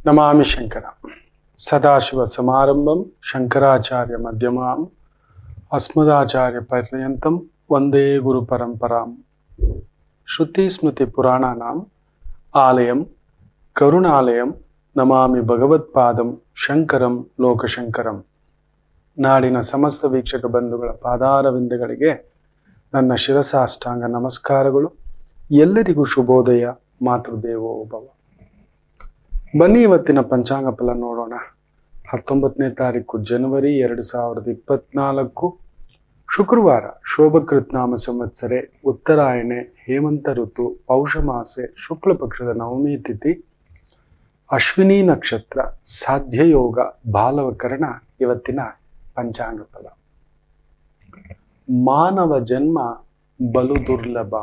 ನಮಾಮಿ ಶಂಕರ ಸದಾಶಿವ ಸಮಾರಂಭಂ ಶಂಕರಾಚಾರ್ಯ ಮಧ್ಯಮಾಂ ಅಸ್ಮದಾಚಾರ್ಯ ಪರ್ಯಂತಂ ಒಂದೇ ಗುರು ಪರಂಪರಾಂ ಶ್ರುತಿ ಸ್ಮೃತಿ ಪುರಾಣಾನಾಂ ಆಲಯಂ ಕರುಣಾಲಯಂ ನಮಾಮಿ ಭಗವತ್ಪಾದಂ ಶಂಕರಂ ಲೋಕಶಂಕರಂ ನಾಡಿನ ಸಮಸ್ತ ವೀಕ್ಷಕ ಬಂಧುಗಳ ಪಾದಾರವಿಂದಗಳಿಗೆ ನನ್ನ ಶಿರಸಾಷ್ಟಾಂಗ ನಮಸ್ಕಾರಗಳು ಎಲ್ಲರಿಗೂ ಶುಭೋದಯ ಮಾತೃದೇವೋ ಭವ ಬನ್ನಿ ಇವತ್ತಿನ ಪಂಚಾಂಗ ಫಲ ನೋಡೋಣ ಹತ್ತೊಂಬತ್ತನೇ ತಾರೀಕು ಜನವರಿ ಎರಡು ಸಾವಿರದ ಇಪ್ಪತ್ನಾಲ್ಕು ಶುಕ್ರವಾರ ಶೋಭಕೃತ್ನಾಮ ಸಂವತ್ಸರೆ ಉತ್ತರಾಯಣೆ ಹೇಮಂತ ಋತು ಪೌಷಮಾಸೆ ಶುಕ್ಲ ಪಕ್ಷದ ನವಮಿ ತಿಥಿ ಅಶ್ವಿನಿ ನಕ್ಷತ್ರ ಸಾಧ್ಯಯೋಗ ಬಾಲವಕರಣ ಇವತ್ತಿನ ಪಂಚಾಂಗ ಫಲ ಮಾನವ ಜನ್ಮ ಬಲು ದುರ್ಲಭ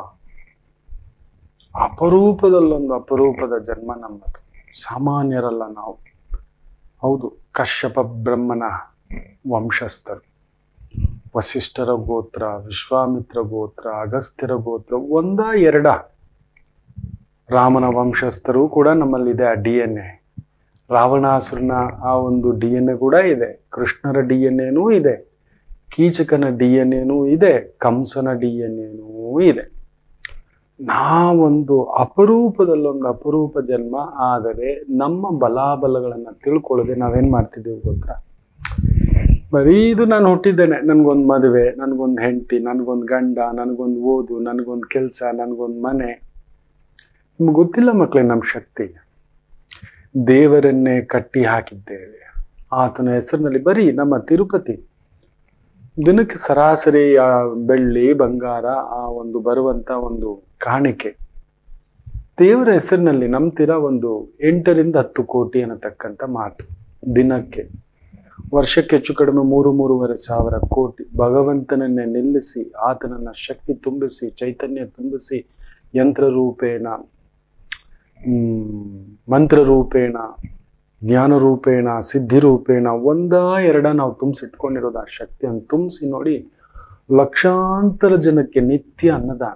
ಅಪರೂಪದಲ್ಲೊಂದು ಅಪರೂಪದ ಜನ್ಮ ನಮ್ಮದು ಸಾಮಾನ್ಯರಲ್ಲ ನಾವು ಹೌದು ಕಶ್ಯಪ ಬ್ರಹ್ಮನ ವಂಶಸ್ಥರು ವಸಿಷ್ಠರ ಗೋತ್ರ ವಿಶ್ವಾಮಿತ್ರ ಗೋತ್ರ ಅಗಸ್ತ್ಯರ ಗೋತ್ರ ಒಂದ ಎರಡ ರಾಮನ ವಂಶಸ್ಥರು ಕೂಡ ನಮ್ಮಲ್ಲಿದೆ ಆ ಡಿ ಎನ್ ಎ ರಾವಣಾಸುರನ ಆ ಒಂದು ಡಿ ಎನ್ ಎ ಕೂಡ ಇದೆ ಕೃಷ್ಣರ ಡಿ ಎನ್ ಎನೂ ಇದೆ ಕೀಚಕನ ಡಿ ಎನ್ ಎನೂ ಇದೆ ಕಂಸನ ಡಿ ಎನ್ ಎನೂ ಇದೆ ನಾವೊಂದು ಅಪರೂಪದಲ್ಲೊಂದು ಅಪರೂಪ ಜನ್ಮ ಆದರೆ ನಮ್ಮ ಬಲಾಬಲಗಳನ್ನು ತಿಳ್ಕೊಳ್ಳದೆ ನಾವೇನ್ ಮಾಡ್ತಿದ್ದೀವಿ ಗೊತ್ತಾ ಬರೀ ಇದು ನಾನು ಹುಟ್ಟಿದ್ದೇನೆ ನನಗೊಂದು ಮದುವೆ ನನಗೊಂದು ಹೆಂಡತಿ ನನಗೊಂದು ಗಂಡ ನನಗೊಂದು ಓದು ನನಗೊಂದು ಕೆಲಸ ನನಗೊಂದು ಮನೆ ನಿಮ್ಗೆ ಗೊತ್ತಿಲ್ಲ ಮಕ್ಕಳೇ ನಮ್ಮ ಶಕ್ತಿ ದೇವರನ್ನೇ ಕಟ್ಟಿ ಹಾಕಿದ್ದೇವೆ ಆತನ ಹೆಸರಿನಲ್ಲಿ ಬರೀ ನಮ್ಮ ತಿರುಪತಿ ದಿನಕ್ಕೆ ಸರಾಸರಿ ಆ ಬೆಳ್ಳಿ ಬಂಗಾರ ಆ ಒಂದು ಬರುವಂತ ಒಂದು ಕಾಣಿಕೆ ದೇವರ ಹೆಸರಿನಲ್ಲಿ ನಂಬ್ತೀರಾ ಒಂದು ಎಂಟರಿಂದ ಹತ್ತು ಕೋಟಿ ಅನ್ನತಕ್ಕಂಥ ಮಾತು ದಿನಕ್ಕೆ ವರ್ಷಕ್ಕೆ ಹೆಚ್ಚು ಕಡಿಮೆ ಮೂರು ಮೂರುವರೆ ಸಾವಿರ ಕೋಟಿ ಭಗವಂತನನ್ನೇ ನಿಲ್ಲಿಸಿ ಆತನನ್ನ ಶಕ್ತಿ ತುಂಬಿಸಿ ಚೈತನ್ಯ ತುಂಬಿಸಿ ಯಂತ್ರರೂಪೇಣ ಹ್ಮ್ ಮಂತ್ರರೂಪೇಣ ಜ್ಞಾನರೂಪೇಣ ಸಿದ್ಧಿರೂಪೇಣ ಒಂದ ಎರಡ ನಾವು ತುಂಬಿಸಿಟ್ಕೊಂಡಿರೋದು ಆ ಶಕ್ತಿಯನ್ನು ತುಂಬಿಸಿ ನೋಡಿ ಲಕ್ಷಾಂತರ ಜನಕ್ಕೆ ನಿತ್ಯ ಅನ್ನದಾನ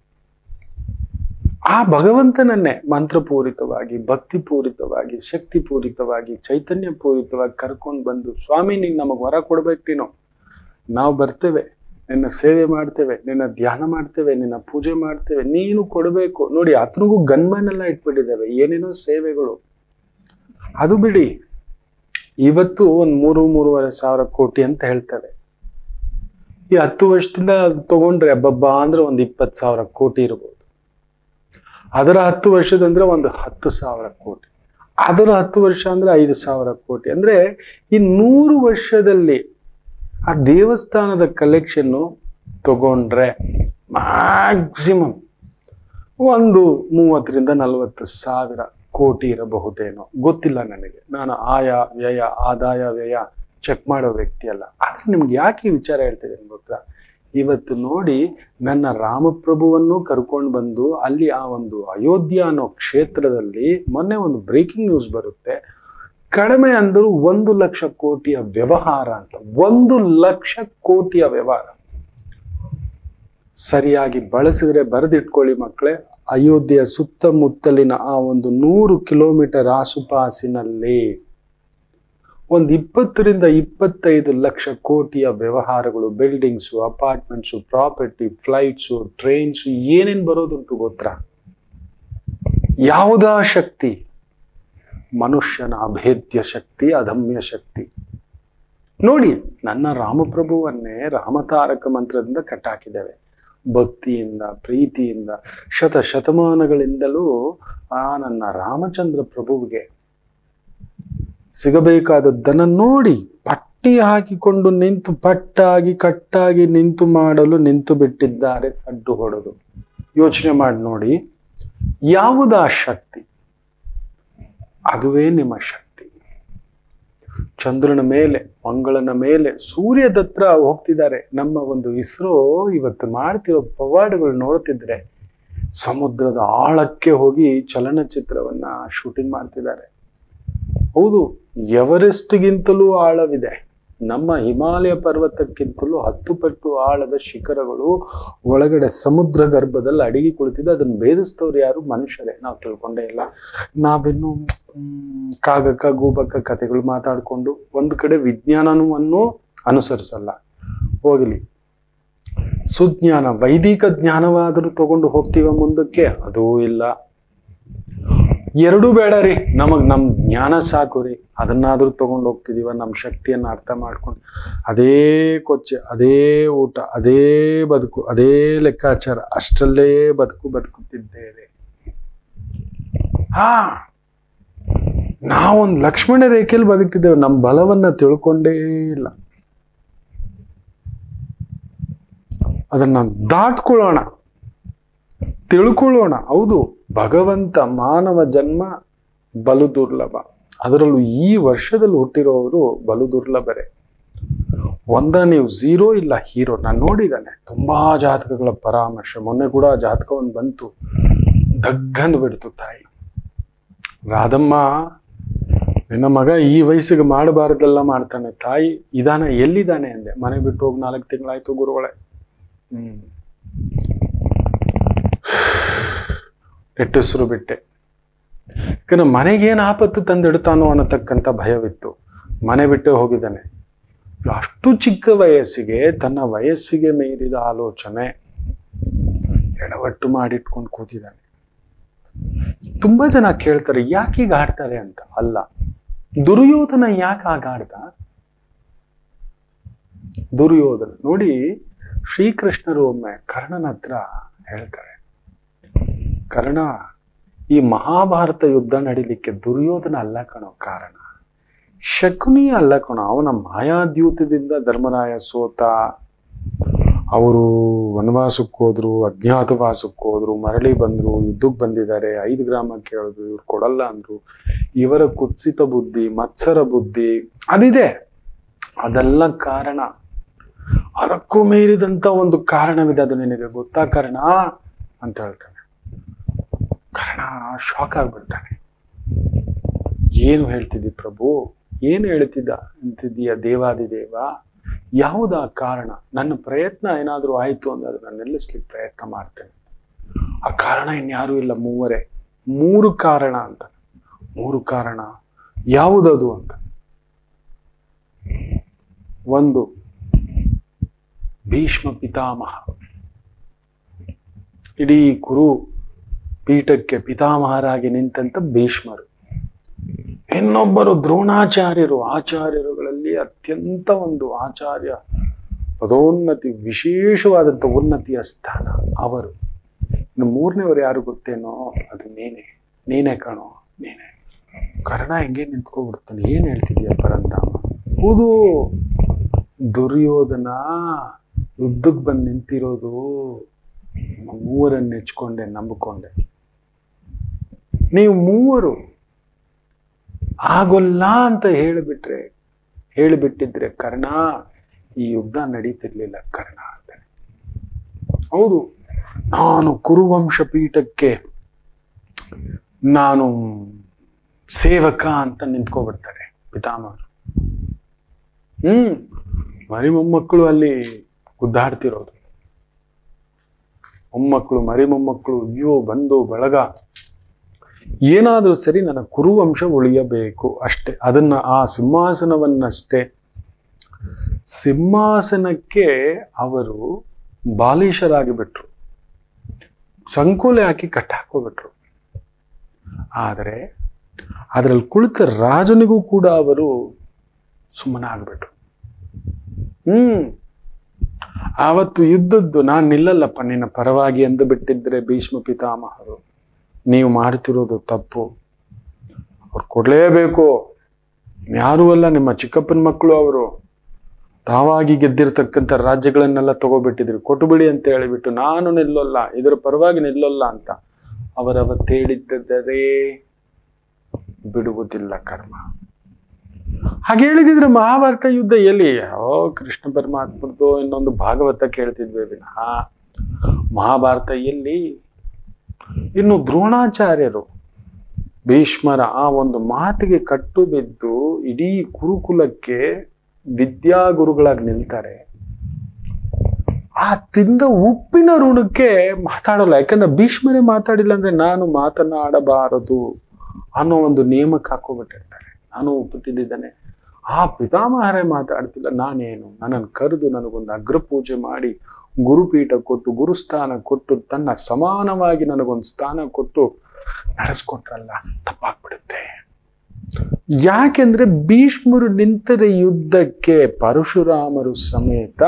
ಆ ಭಗವಂತನನ್ನೇ ಮಂತ್ರಪೂರಿತವಾಗಿ ಭಕ್ತಿಪೂರಿತವಾಗಿ ಶಕ್ತಿಪೂರಿತವಾಗಿ ಚೈತನ್ಯ ಪೂರಿತವಾಗಿ ಕರ್ಕೊಂಡು ಬಂದು ಸ್ವಾಮಿ ನೀನು ನಮಗೆ ವರ ಕೊಡ್ಬೇಕು ನೀನು ನಾವು ಬರ್ತೇವೆ ನಿನ್ನ ಸೇವೆ ಮಾಡ್ತೇವೆ ನಿನ್ನ ಧ್ಯಾನ ಮಾಡ್ತೇವೆ ನಿನ್ನ ಪೂಜೆ ಮಾಡ್ತೇವೆ ನೀನು ಕೊಡಬೇಕು ನೋಡಿ ಆತನಿಗೂ ಗನ್ಮನ್ ಎಲ್ಲ ಇಟ್ಬಿಟ್ಟಿದ್ದೇವೆ ಏನೇನೋ ಸೇವೆಗಳು ಅದು ಬಿಡಿ ಇವತ್ತು ಒಂದು ಮೂರು ಮೂರುವರೆ ಸಾವಿರ ಕೋಟಿ ಅಂತ ಹೇಳ್ತೇವೆ ಈ ಹತ್ತು ವರ್ಷದಿಂದ ತಗೊಂಡ್ರೆ ಹಬ್ಬಬ್ಬ ಅಂದ್ರೆ ಒಂದು ಇಪ್ಪತ್ತು ಸಾವಿರ ಕೋಟಿ ಇರ್ಬೋದು ಅದರ ಹತ್ತು ವರ್ಷದಂದ್ರೆ ಒಂದು ಹತ್ತು ಸಾವಿರ ಕೋಟಿ ಅದರ ಹತ್ತು ವರ್ಷ ಅಂದ್ರೆ ಐದು ಸಾವಿರ ಕೋಟಿ ಅಂದ್ರೆ ಈ ನೂರು ವರ್ಷದಲ್ಲಿ ಆ ದೇವಸ್ಥಾನದ ಕಲೆಕ್ಷನ್ನು ತಗೊಂಡ್ರೆ ಮ್ಯಾಕ್ಸಿಮಮ್ ಒಂದು ಮೂವತ್ತರಿಂದ ನಲವತ್ತು ಸಾವಿರ ಕೋಟಿ ಇರಬಹುದೇನೋ ಗೊತ್ತಿಲ್ಲ ನನಗೆ ನಾನು ಆಯ ವ್ಯಯ ಆದಾಯ ವ್ಯಯ ಚೆಕ್ ಮಾಡೋ ವ್ಯಕ್ತಿ ಅಲ್ಲ ಆದ್ರೆ ನಿಮ್ಗೆ ಯಾಕೆ ಈ ವಿಚಾರ ಹೇಳ್ತಿದ್ದೇನೆ ಗೊತ್ತಾ ಇವತ್ತು ನೋಡಿ ನನ್ನ ರಾಮಪ್ರಭುವನ್ನು ಕರ್ಕೊಂಡು ಬಂದು ಅಲ್ಲಿ ಆ ಒಂದು ಅಯೋಧ್ಯ ಅನ್ನೋ ಕ್ಷೇತ್ರದಲ್ಲಿ ಮೊನ್ನೆ ಒಂದು ಬ್ರೇಕಿಂಗ್ ನ್ಯೂಸ್ ಬರುತ್ತೆ ಕಡಿಮೆ ಅಂದರೂ ಒಂದು ಲಕ್ಷ ಕೋಟಿಯ ವ್ಯವಹಾರ ಅಂತ ಒಂದು ಲಕ್ಷ ಕೋಟಿಯ ವ್ಯವಹಾರ ಸರಿಯಾಗಿ ಬಳಸಿದ್ರೆ ಬರೆದಿಟ್ಕೊಳ್ಳಿ ಮಕ್ಕಳೇ ಅಯೋಧ್ಯೆಯ ಸುತ್ತಮುತ್ತಲಿನ ಆ ಒಂದು ನೂರು ಕಿಲೋಮೀಟರ್ ಆಸುಪಾಸಿನಲ್ಲಿ ಒಂದು ಇಪ್ಪತ್ತರಿಂದ ಇಪ್ಪತ್ತೈದು ಲಕ್ಷ ಕೋಟಿಯ ವ್ಯವಹಾರಗಳು buildings apartments property flights trains ಏನೇನು ಬರೋದುಂಟು ಗೊತ್ತಾ ಯಾವುದಾ ಶಕ್ತಿ ಮನುಷ್ಯನ ಅಭೇದ್ಯ ಶಕ್ತಿ ಅದಮ್ಯ ಶಕ್ತಿ ನೋಡಿ ನನ್ನ ರಾಮಪ್ರಭುವನ್ನೇ ರಾಮತಾರಕ ಮಂತ್ರದಿಂದ ಕಟ್ಟಾಕಿದ್ದೇವೆ ಭಕ್ತಿಯಿಂದ ಪ್ರೀತಿಯಿಂದ ಶತ ಶತಮಾನಗಳಿಂದಲೂ ಆ ನನ್ನ ರಾಮಚಂದ್ರ ಪ್ರಭುವಿಗೆ ಸಿಗಬೇಕಾದದ್ದನ್ನು ನೋಡಿ ಪಟ್ಟಿ ಹಾಕಿಕೊಂಡು ನಿಂತು ಪಟ್ಟಾಗಿ ಕಟ್ಟಾಗಿ ನಿಂತು ಮಾಡಲು ನಿಂತು ಬಿಟ್ಟಿದ್ದಾರೆ ಸಡ್ಡು ಹೊಡೆದು ಯೋಚನೆ ಮಾಡಿ ನೋಡಿ ಯಾವುದಾ ಶಕ್ತಿ ಅದುವೇ ನಿಮ್ಮ ಶಕ್ತಿ ಚಂದ್ರನ ಮೇಲೆ ಮಂಗಳನ ಮೇಲೆ ಸೂರ್ಯದ ಹತ್ರ ಹೋಗ್ತಿದ್ದಾರೆ ನಮ್ಮ ಒಂದು ಇಸ್ರೋ ಇವತ್ತು ಮಾಡ್ತಿರೋ ಪವಾಡಗಳು ನೋಡ್ತಿದ್ರೆ ಸಮುದ್ರದ ಆಳಕ್ಕೆ ಹೋಗಿ ಚಲನಚಿತ್ರವನ್ನ ಶೂಟಿಂಗ್ ಮಾಡ್ತಿದ್ದಾರೆ ಹೌದು ಎವರೆಸ್ಟ್ಗಿಂತಲೂ ಆಳವಿದೆ ನಮ್ಮ ಹಿಮಾಲಯ ಪರ್ವತಕ್ಕಿಂತಲೂ ಹತ್ತು ಪಟ್ಟು ಆಳದ ಶಿಖರಗಳು ಒಳಗಡೆ ಸಮುದ್ರ ಗರ್ಭದಲ್ಲಿ ಅಡಿಗೆ ಕುಳಿತಿದ್ದು ಅದನ್ನ ಭೇದಿಸ್ತವ್ರು ಯಾರು ಮನುಷ್ಯರೇ ನಾವು ತಿಳ್ಕೊಂಡೇ ಇಲ್ಲ ನಾವಿನ್ನು ಹ್ಮ್, ಕಾಗಕ್ಕ ಗೂಬಕ್ಕ ಕಥೆಗಳು ಮಾತಾಡ್ಕೊಂಡು ಒಂದು ಕಡೆ ವಿಜ್ಞಾನವನ್ನು ಅನುಸರಿಸಲ್ಲ ಹೋಗಲಿ ಸುಜ್ಞಾನ ವೈದಿಕ ಜ್ಞಾನವಾದರೂ ತಗೊಂಡು ಹೋಗ್ತೀವ ಮುಂದಕ್ಕೆ ಅದೂ ಇಲ್ಲ ಎರಡೂ ಬೇಡ ರೀ ನಮಗ್ ನಮ್ ಜ್ಞಾನ ಸಾಕು ರೀ ಅದನ್ನಾದ್ರೂ ತಗೊಂಡು ಹೋಗ್ತಿದೀವ ನಮ್ಮ ಶಕ್ತಿಯನ್ನ ಅರ್ಥ ಮಾಡ್ಕೊಂಡು ಅದೇ ಕೊಚ್ಚೆ ಅದೇ ಊಟ ಅದೇ ಬದುಕು ಅದೇ ಲೆಕ್ಕಾಚಾರ ಅಷ್ಟಲ್ಲೇ ಬದುಕು ಬದುಕುತ್ತಿದ್ದೇವೆ ಹಾ ನಾವೊಂದು ಲಕ್ಷ್ಮಣ ರೇಖೆಯಲ್ಲಿ ಬದುಕ್ತಿದ್ದೇವೆ ನಮ್ಮ ಬಲವನ್ನ ತಿಳ್ಕೊಂಡೇ ಇಲ್ಲ ಅದನ್ನ ದಾಟ್ಕೊಳ್ಳೋಣ ತಿಳ್ಕೊಳ್ಳೋಣ ಹೌದು ಭಗವಂತ ಮಾನವ ಜನ್ಮ ಬಲು ದುರ್ಲಭ ಅದರಲ್ಲೂ ಈ ವರ್ಷದಲ್ಲಿ ಹುಟ್ಟಿರೋರು ಬಲು ದುರ್ಲಭರೇ ಒಂದ ನೀವು ಝೀರೋ ಇಲ್ಲ ಹೀರೋ ನಾನು ನೋಡಿದ್ದಾನೆ ತುಂಬಾ ಜಾತಕಗಳ ಪರಾಮರ್ಶೆ ಮೊನ್ನೆ ಕೂಡ ಆ ಜಾತಕ ಒಂದು ಬಂತು ದಗ್ಗಂದು ಬಿಡ್ತು ತಾಯಿ ರಾಧಮ್ಮ ನಿನ್ನ ಮಗ ಈ ವಯಸ್ಸಿಗೆ ಮಾಡಬಾರ್ದೆಲ್ಲ ಮಾಡ್ತಾನೆ ತಾಯಿ ಇದಾನ ಎಲ್ಲಿದ್ದಾನೆ ಅಂದೆ ಮನೆ ಬಿಟ್ಟು ಹೋಗಿ ನಾಲ್ಕು ತಿಂಗಳಾಯ್ತು ಗುರುಗಳೇ ಹ್ಮ್ ನೆಟ್ಟುಸಿರು ಬಿಟ್ಟೆ ಯಾಕಂದ್ರೆ ಮನೆಗೇನು ಆಪತ್ತು ತಂದಿಡ್ತಾನೋ ಅನ್ನತಕ್ಕಂಥ ಭಯವಿತ್ತು ಮನೆ ಬಿಟ್ಟೆ ಹೋಗಿದ್ದಾನೆ ಅಷ್ಟು ಚಿಕ್ಕ ವಯಸ್ಸಿಗೆ ತನ್ನ ವಯಸ್ಸಿಗೆ ಮೀರಿದ ಆಲೋಚನೆ ಎಡವಟ್ಟು ಮಾಡಿಟ್ಕೊಂಡು ಕೂತಿದ್ದಾನೆ ತುಂಬಾ ಜನ ಕೇಳ್ತಾರೆ ಯಾಕೆ ಈಗ ಆಡ್ತಾರೆ ಅಂತ ಅಲ್ಲ ದುರ್ಯೋಧನ ಯಾಕೆ ಆಗಾಡ್ದ ದುರ್ಯೋಧನ ನೋಡಿ ಶ್ರೀಕೃಷ್ಣರು ಒಮ್ಮೆ ಕರ್ಣನ ಹತ್ರ ಹೇಳ್ತಾರೆ ಕರ್ಣ ಈ ಮಹಾಭಾರತ ಯುದ್ಧ ನಡೀಲಿಕ್ಕೆ ದುರ್ಯೋಧನ ಅಲ್ಲ ಕಣೋ ಕಾರಣ ಶಕುನಿ ಅಲ್ಲ ಕಣೋ ಅವನ ಮಾಯಾದ್ಯೂತದಿಂದ ಧರ್ಮರಾಯ ಸೋತ ಅವರು ವನವಾಸಕ್ಕೆ ಹೋದ್ರು ಅಜ್ಞಾತವಾಸಕ್ಕೆ ಹೋದ್ರು ಮರಳಿ ಬಂದ್ರು ಯುದ್ಧಕ್ಕೆ ಬಂದಿದ್ದಾರೆ ಐದು ಗ್ರಾಮ ಕೇಳಿದ್ರು ಇವ್ರು ಕೊಡಲ್ಲ ಅಂದ್ರು ಇವರ ಕುತ್ಸಿತ ಬುದ್ಧಿ ಮತ್ಸರ ಬುದ್ಧಿ ಅದಿದೆ ಅದೆಲ್ಲ ಕಾರಣ ಅದಕ್ಕೂ ಮೀರಿದಂತ ಒಂದು ಕಾರಣವಿದೆ ಅದು ನಿನಗೆ ಗೊತ್ತಾ ಕಾರಣ ಅಂತ ಹೇಳ್ತಾನೆ ಕರ್ಣ ಶಾಕ್ ಆಗ್ಬಿಡ್ತಾನೆ ಏನು ಹೇಳ್ತಿದ್ದಿ ಪ್ರಭು ಏನು ಹೇಳ್ತಿದ್ದ ಅಂತಿದ್ದೀಯ ದೇವಾದಿದೇವ ಯಾವುದಾ ಕಾರಣ ನನ್ನ ಪ್ರಯತ್ನ ಏನಾದರೂ ಆಯಿತು ಅಂದ್ರೆ ಅದನ್ನ ನಿಲ್ಲಿಸ್ಲಿಕ್ಕೆ ಪ್ರಯತ್ನ ಮಾಡ್ತೇನೆ ಆ ಕಾರಣ ಇನ್ಯಾರೂ ಇಲ್ಲ ಮೂವರೇ ಮೂರು ಕಾರಣ ಅಂತ ಮೂರು ಕಾರಣ ಯಾವುದದು ಅಂತ ಒಂದು ಭೀಷ್ಮ ಪಿತಾಮಹ ಇಡೀ ಕುರು ಪೀಠಕ್ಕೆ ಪಿತಾಮಹರಾಗಿ ನಿಂತಂತ ಭೀಷ್ಮರು ಇನ್ನೊಬ್ಬರು ದ್ರೋಣಾಚಾರ್ಯರು ಆಚಾರ್ಯರುಗಳಲ್ಲಿ ಅತ್ಯಂತ ಒಂದು ಆಚಾರ್ಯ ಪದೋನ್ನತಿ ವಿಶೇಷವಾದಂಥ ಉನ್ನತಿಯ ಸ್ಥಾನ ಅವರು ಇನ್ನು ಮೂರನೇವರು ಯಾರು ಗೊತ್ತೇನೋ ಅದು ನೀನೇ ನೀನೇ ಕಣೋ ನೀನೇ ಕರ್ಣ ಹೆಂಗೆ ನಿಂತ್ಕೊಬಿಡ್ತಾನೆ ಏನ್ ಹೇಳ್ತಿದ್ಯಾ ಪರಂಧಾಮ ಹೌದು ದುರ್ಯೋಧನ ಯುದ್ಧಕ್ಕೆ ಬಂದು ನಿಂತಿರೋದು ಮೂವರನ್ನು ನೆಚ್ಕೊಂಡೆ ನಂಬಿಕೊಂಡೆ ನೀವು ಮೂವರು ಆಗೋಲ್ಲ ಅಂತ ಹೇಳಿಬಿಟ್ರೆ ಹೇಳಿಬಿಟ್ಟಿದ್ರೆ ಕರ್ಣ ಈ ಯುದ್ಧ ನಡೀತಿರ್ಲಿಲ್ಲ ಕರ್ಣ ಅಂತ ಹೌದು ನಾನು ಕುರುವಂಶ ಪೀಠಕ್ಕೆ ನಾನು ಸೇವಕ ಅಂತ ನಿಂತ್ಕೊಬಿಡ್ತಾರೆ ಪಿತಾಮಹರು ಹ್ಮ್ ಮರಿ ಮೊಮ್ಮಕ್ಕಳು ಅಲ್ಲಿ ಗುದ್ದಾಡ್ತಿರೋದು ಮೊಮ್ಮಕ್ಕಳು ಮರಿ ಮೊಮ್ಮಕ್ಕಳು ಅಯ್ಯೋ ಬಂದು ಬಳಗ ಏನಾದರೂ ಸರಿ ನನ್ನ ಕುರುವಂಶ ಉಳಿಯಬೇಕು ಅಷ್ಟೇ ಅದನ್ನ ಆ ಸಿಂಹಾಸನವನ್ನಷ್ಟೇ ಸಿಂಹಾಸನಕ್ಕೆ ಅವರು ಬಾಲಿಶರಾಗಿ ಬಿಟ್ರು ಸಂಕೋಲೆ ಹಾಕಿ ಕಟ್ಟಾಕೋಬಿಟ್ರು ಆದರೆ ಅದರಲ್ಲಿ ಕುಳಿತ ರಾಜನಿಗೂ ಕೂಡ ಅವರು ಸುಮ್ಮನಾಗ್ಬಿಟ್ರು ಹ್ಮ್ ಆವತ್ತು ಯುದ್ಧದ್ದು ನಾನು ನಿಲ್ಲಲ್ಲಪ್ಪ ನಿನ್ನ ಪರವಾಗಿ ಎಂದು ಬಿಟ್ಟಿದ್ರೆ ಭೀಷ್ಮ ಪಿತಾಮಹರು ನೀವು ಮಾಡ್ತಿರೋದು ತಪ್ಪು ಅವ್ರು ಕೊಡ್ಲೇಬೇಕು ಯಾರೂ ಅಲ್ಲ ನಿಮ್ಮ ಚಿಕ್ಕಪ್ಪನ ಮಕ್ಕಳು ಅವರು ತಾವಾಗಿ ಗೆದ್ದಿರ್ತಕ್ಕಂಥ ರಾಜ್ಯಗಳನ್ನೆಲ್ಲ ತಗೋಬಿಟ್ಟಿದ್ರು ಕೊಟ್ಟುಬಿಡಿ ಅಂತ ಹೇಳಿಬಿಟ್ಟು ನಾನು ನಿಲ್ಲಲ್ಲ ಇದರ ಪರವಾಗಿ ನಿಲ್ಲಲ್ಲ ಅಂತ ಅವರವತ್ತು ಹೇಳಿದ್ದರೆ ಬಿಡುವುದಿಲ್ಲ ಕರ್ಮ ಹಾಗೆ ಹೇಳಿದಿದ್ರೆ ಮಹಾಭಾರತ ಯುದ್ಧ ಎಲ್ಲಿ ಓ ಕೃಷ್ಣ ಪರಮಾತ್ಮದ್ದು ಇನ್ನೊಂದು ಭಾಗವತ ಕೇಳ್ತಿದ್ವಿ ವಿನಃ ಮಹಾಭಾರತ ಎಲ್ಲಿ ಇನ್ನು ದ್ರೋಣಾಚಾರ್ಯರು ಭೀಷ್ಮರ ಆ ಒಂದು ಮಾತಿಗೆ ಕಟ್ಟು ಬಿದ್ದು ಇಡೀ ಕುರುಕುಲಕ್ಕೆ ವಿದ್ಯಾಗುರುಗಳಾಗಿ ನಿಲ್ತಾರೆ ಆ ತಿಂದ ಉಪ್ಪಿನ ಋಣಕ್ಕೆ ಮಾತಾಡಲ್ಲ ಯಾಕಂದ್ರೆ ಭೀಷ್ಮರೇ ಮಾತಾಡಿಲ್ಲ ಅಂದ್ರೆ ನಾನು ಮಾತನಾಡಬಾರದು ಅನ್ನೋ ಒಂದು ನೇಮಕ್ಕೆ ಹಾಕೋಬಿಟ್ಟಿರ್ತಾರೆ ನಾನು ಉಪ್ಪು ತಿಂದಿದ್ದೇನೆ ಆ ಪಿತಾಮಹರೇ ಮಾತಾಡ್ತಿಲ್ಲ ನಾನೇನು ನನ್ನನ್ನು ಕರೆದು ನನಗೊಂದು ಅಗ್ರ ಪೂಜೆ ಮಾಡಿ ಗುರುಪೀಠ ಕೊಟ್ಟು ಗುರುಸ್ಥಾನ ಕೊಟ್ಟು ತನ್ನ ಸಮಾನವಾಗಿ ನನಗೊಂದು ಸ್ಥಾನ ಕೊಟ್ಟು ನಡೆಸ್ಕೊಟ್ರಲ್ಲ ತಪ್ಪಾಗ್ಬಿಡುತ್ತೆ ಯಾಕೆಂದ್ರೆ ಭೀಷ್ಮರು ನಿಂತರೆ ಯುದ್ಧಕ್ಕೆ ಪರಶುರಾಮರು ಸಮೇತ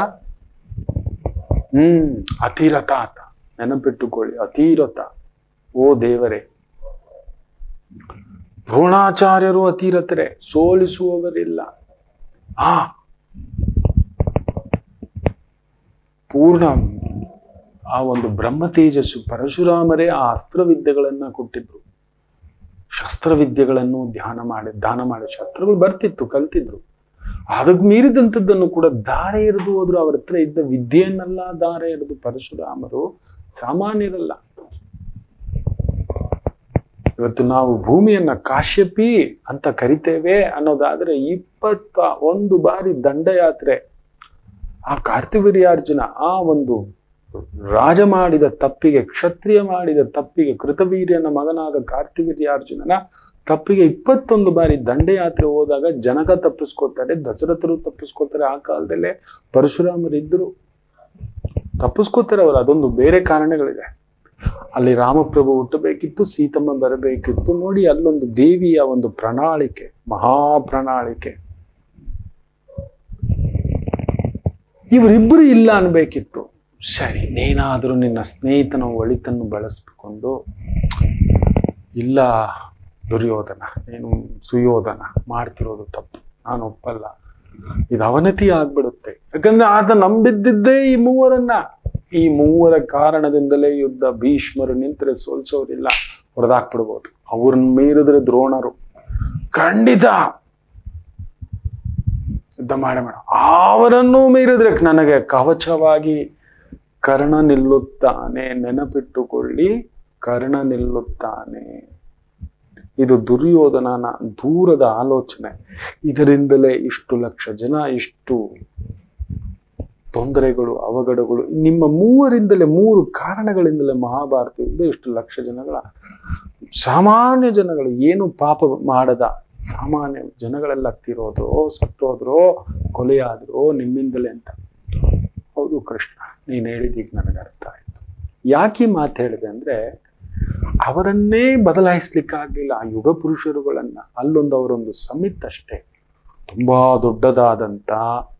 ಹ್ಮ್ ಅತಿರಥ ಆತ ನೆನಪಿಟ್ಟುಕೊಳ್ಳಿ ಅತಿರಥ ಓ ದೇವರೇ ದ್ರೋಣಾಚಾರ್ಯರು ಅತಿರಥರೇ ಸೋಲಿಸುವವರಿಲ್ಲ ಆ ಪೂರ್ಣ ಆ ಒಂದು ಬ್ರಹ್ಮ ತೇಜಸ್ಸು ಪರಶುರಾಮರೇ ಆ ಅಸ್ತ್ರವಿದ್ಯೆಗಳನ್ನ ಕೊಟ್ಟಿದ್ರು ಶಸ್ತ್ರವಿದ್ಯೆಗಳನ್ನು ಧ್ಯಾನ ಮಾಡಿ ದಾನ ಮಾಡಿ ಶಸ್ತ್ರಗಳು ಬರ್ತಿತ್ತು ಕಲ್ತಿದ್ರು ಅದಕ್ಕೆ ಮೀರಿದಂಥದ್ದನ್ನು ಕೂಡ ದಾರ ಎರೆದು ಹೋದ್ರು ಅವ್ರ ಹತ್ರ ಇದ್ದ ವಿದ್ಯೆಯನ್ನೆಲ್ಲ ದಾರ ಎರೆದು ಪರಶುರಾಮರು ಸಾಮಾನ್ಯರಲ್ಲ ಇವತ್ತು ನಾವು ಭೂಮಿಯನ್ನ ಕಾಶ್ಯಪಿ ಅಂತ ಕರಿತೇವೆ ಅನ್ನೋದಾದ್ರೆ ಇಪ್ಪತ್ತ ಒಂದು ಬಾರಿ ದಂಡಯಾತ್ರೆ ಆ ಕಾರ್ತಿವೀರ್ಯಾರ್ಜುನ ಆ ಒಂದು ರಾಜ ಮಾಡಿದ ತಪ್ಪಿಗೆ ಕ್ಷತ್ರಿಯ ಮಾಡಿದ ತಪ್ಪಿಗೆ ಕೃತವೀರ್ಯನ ಮಗನಾದ ಕಾರ್ತಿವೀರ್ಯಾರ್ಜುನನ ತಪ್ಪಿಗೆ ಇಪ್ಪತ್ತೊಂದು ಬಾರಿ ದಂಡಯಾತ್ರೆ ಹೋದಾಗ ಜನಕ ತಪ್ಪಿಸ್ಕೊತಾರೆ ದಶರಥರು ತಪ್ಪಿಸ್ಕೊತಾರೆ ಆ ಕಾಲದಲ್ಲೇ ಪರಶುರಾಮರು ಇದ್ರು ತಪ್ಪಿಸ್ಕೋತಾರೆ ಅವರು ಅದೊಂದು ಬೇರೆ ಕಾರಣಗಳಿದೆ ಅಲ್ಲಿ ರಾಮಪ್ರಭು ಹುಟ್ಟಬೇಕಿತ್ತು ಸೀತಮ್ಮ ಬರಬೇಕಿತ್ತು ನೋಡಿ ಅಲ್ಲೊಂದು ದೇವಿಯ ಒಂದು ಪ್ರಣಾಳಿಕೆ ಮಹಾ ಪ್ರಣಾಳಿಕೆ ಇವರಿಬ್ಬರು ಇಲ್ಲ ಅನ್ಬೇಕಿತ್ತು ಸರಿ ನೀನಾದರೂ ನಿನ್ನ ಸ್ನೇಹಿತನ ಒಳಿತನ್ನು ಬಳಸಿಕೊಂಡು ಇಲ್ಲ ದುರ್ಯೋಧನ ನೀನು ಸುಯೋಧನ ಮಾಡ್ತಿರೋದು ತಪ್ಪು ನಾನು ಒಪ್ಪಲ್ಲ ಇದು ಅವನತಿ ಆಗ್ಬಿಡುತ್ತೆ ಯಾಕಂದ್ರೆ ಆತ ನಂಬಿದ್ದಿದ್ದೇ ಈ ಮೂವರನ್ನ ಈ ಮೂವರ ಕಾರಣದಿಂದಲೇ ಯುದ್ಧ ಭೀಷ್ಮರು ನಿಂತರೆ ಸೋಲ್ಸೋರಿಲ್ಲ ಹೊಡೆದಾಕ್ಬಿಡ್ಬೋದು ಅವ್ರನ್ನ ಮೀರಿದ್ರೆ ದ್ರೋಣರು ಖಂಡಿತ ಯುದ್ಧ ಮಾಡೇ ಮಾಡ ಅವರನ್ನೂ ಮೀರಿದ್ರೆ ನನಗೆ ಕವಚವಾಗಿ ಕರ್ಣ ನಿಲ್ಲುತ್ತಾನೆ ನೆನಪಿಟ್ಟುಕೊಳ್ಳಿ ಕರ್ಣ ನಿಲ್ಲುತ್ತಾನೆ ಇದು ದುರ್ಯೋಧನನ ದೂರದ ಆಲೋಚನೆ ಇದರಿಂದಲೇ ಇಷ್ಟು ಲಕ್ಷ ಜನ ಇಷ್ಟು ತೊಂದರೆಗಳು ಅವಘಡಗಳು ನಿಮ್ಮ ಮೂವರಿಂದಲೇ ಮೂರು ಕಾರಣಗಳಿಂದಲೇ ಮಹಾಭಾರತ ಯುದ್ಧ ಇಷ್ಟು ಲಕ್ಷ ಜನಗಳ ಸಾಮಾನ್ಯ ಜನಗಳು ಏನು ಪಾಪ ಮಾಡದ ಸಾಮಾನ್ಯ ಜನಗಳೆಲ್ಲ ತಿರೋದ್ರೋ ಸತ್ತೋದ್ರೋ ಕೊಲೆಯಾದ್ರೋ ನಿಮ್ಮಿಂದಲೇ ಅಂತ ಹೌದು ಕೃಷ್ಣ ನೀನು ಹೇಳಿದೀಗ ನನಗೆ ಅರ್ಥ ಆಯ್ತು ಯಾಕೆ ಈ ಮಾತು ಹೇಳಿದೆ ಅಂದ್ರೆ ಅವರನ್ನೇ ಬದಲಾಯಿಸ್ಲಿಕ್ಕಾಗ್ಲಿಲ್ಲ ಆ ಯುಗ ಪುರುಷರುಗಳನ್ನ ಅಲ್ಲೊಂದು ಅವರೊಂದು ಸಮಿತ್ ಅಷ್ಟೇ ತುಂಬಾ ದೊಡ್ಡದಾದಂತ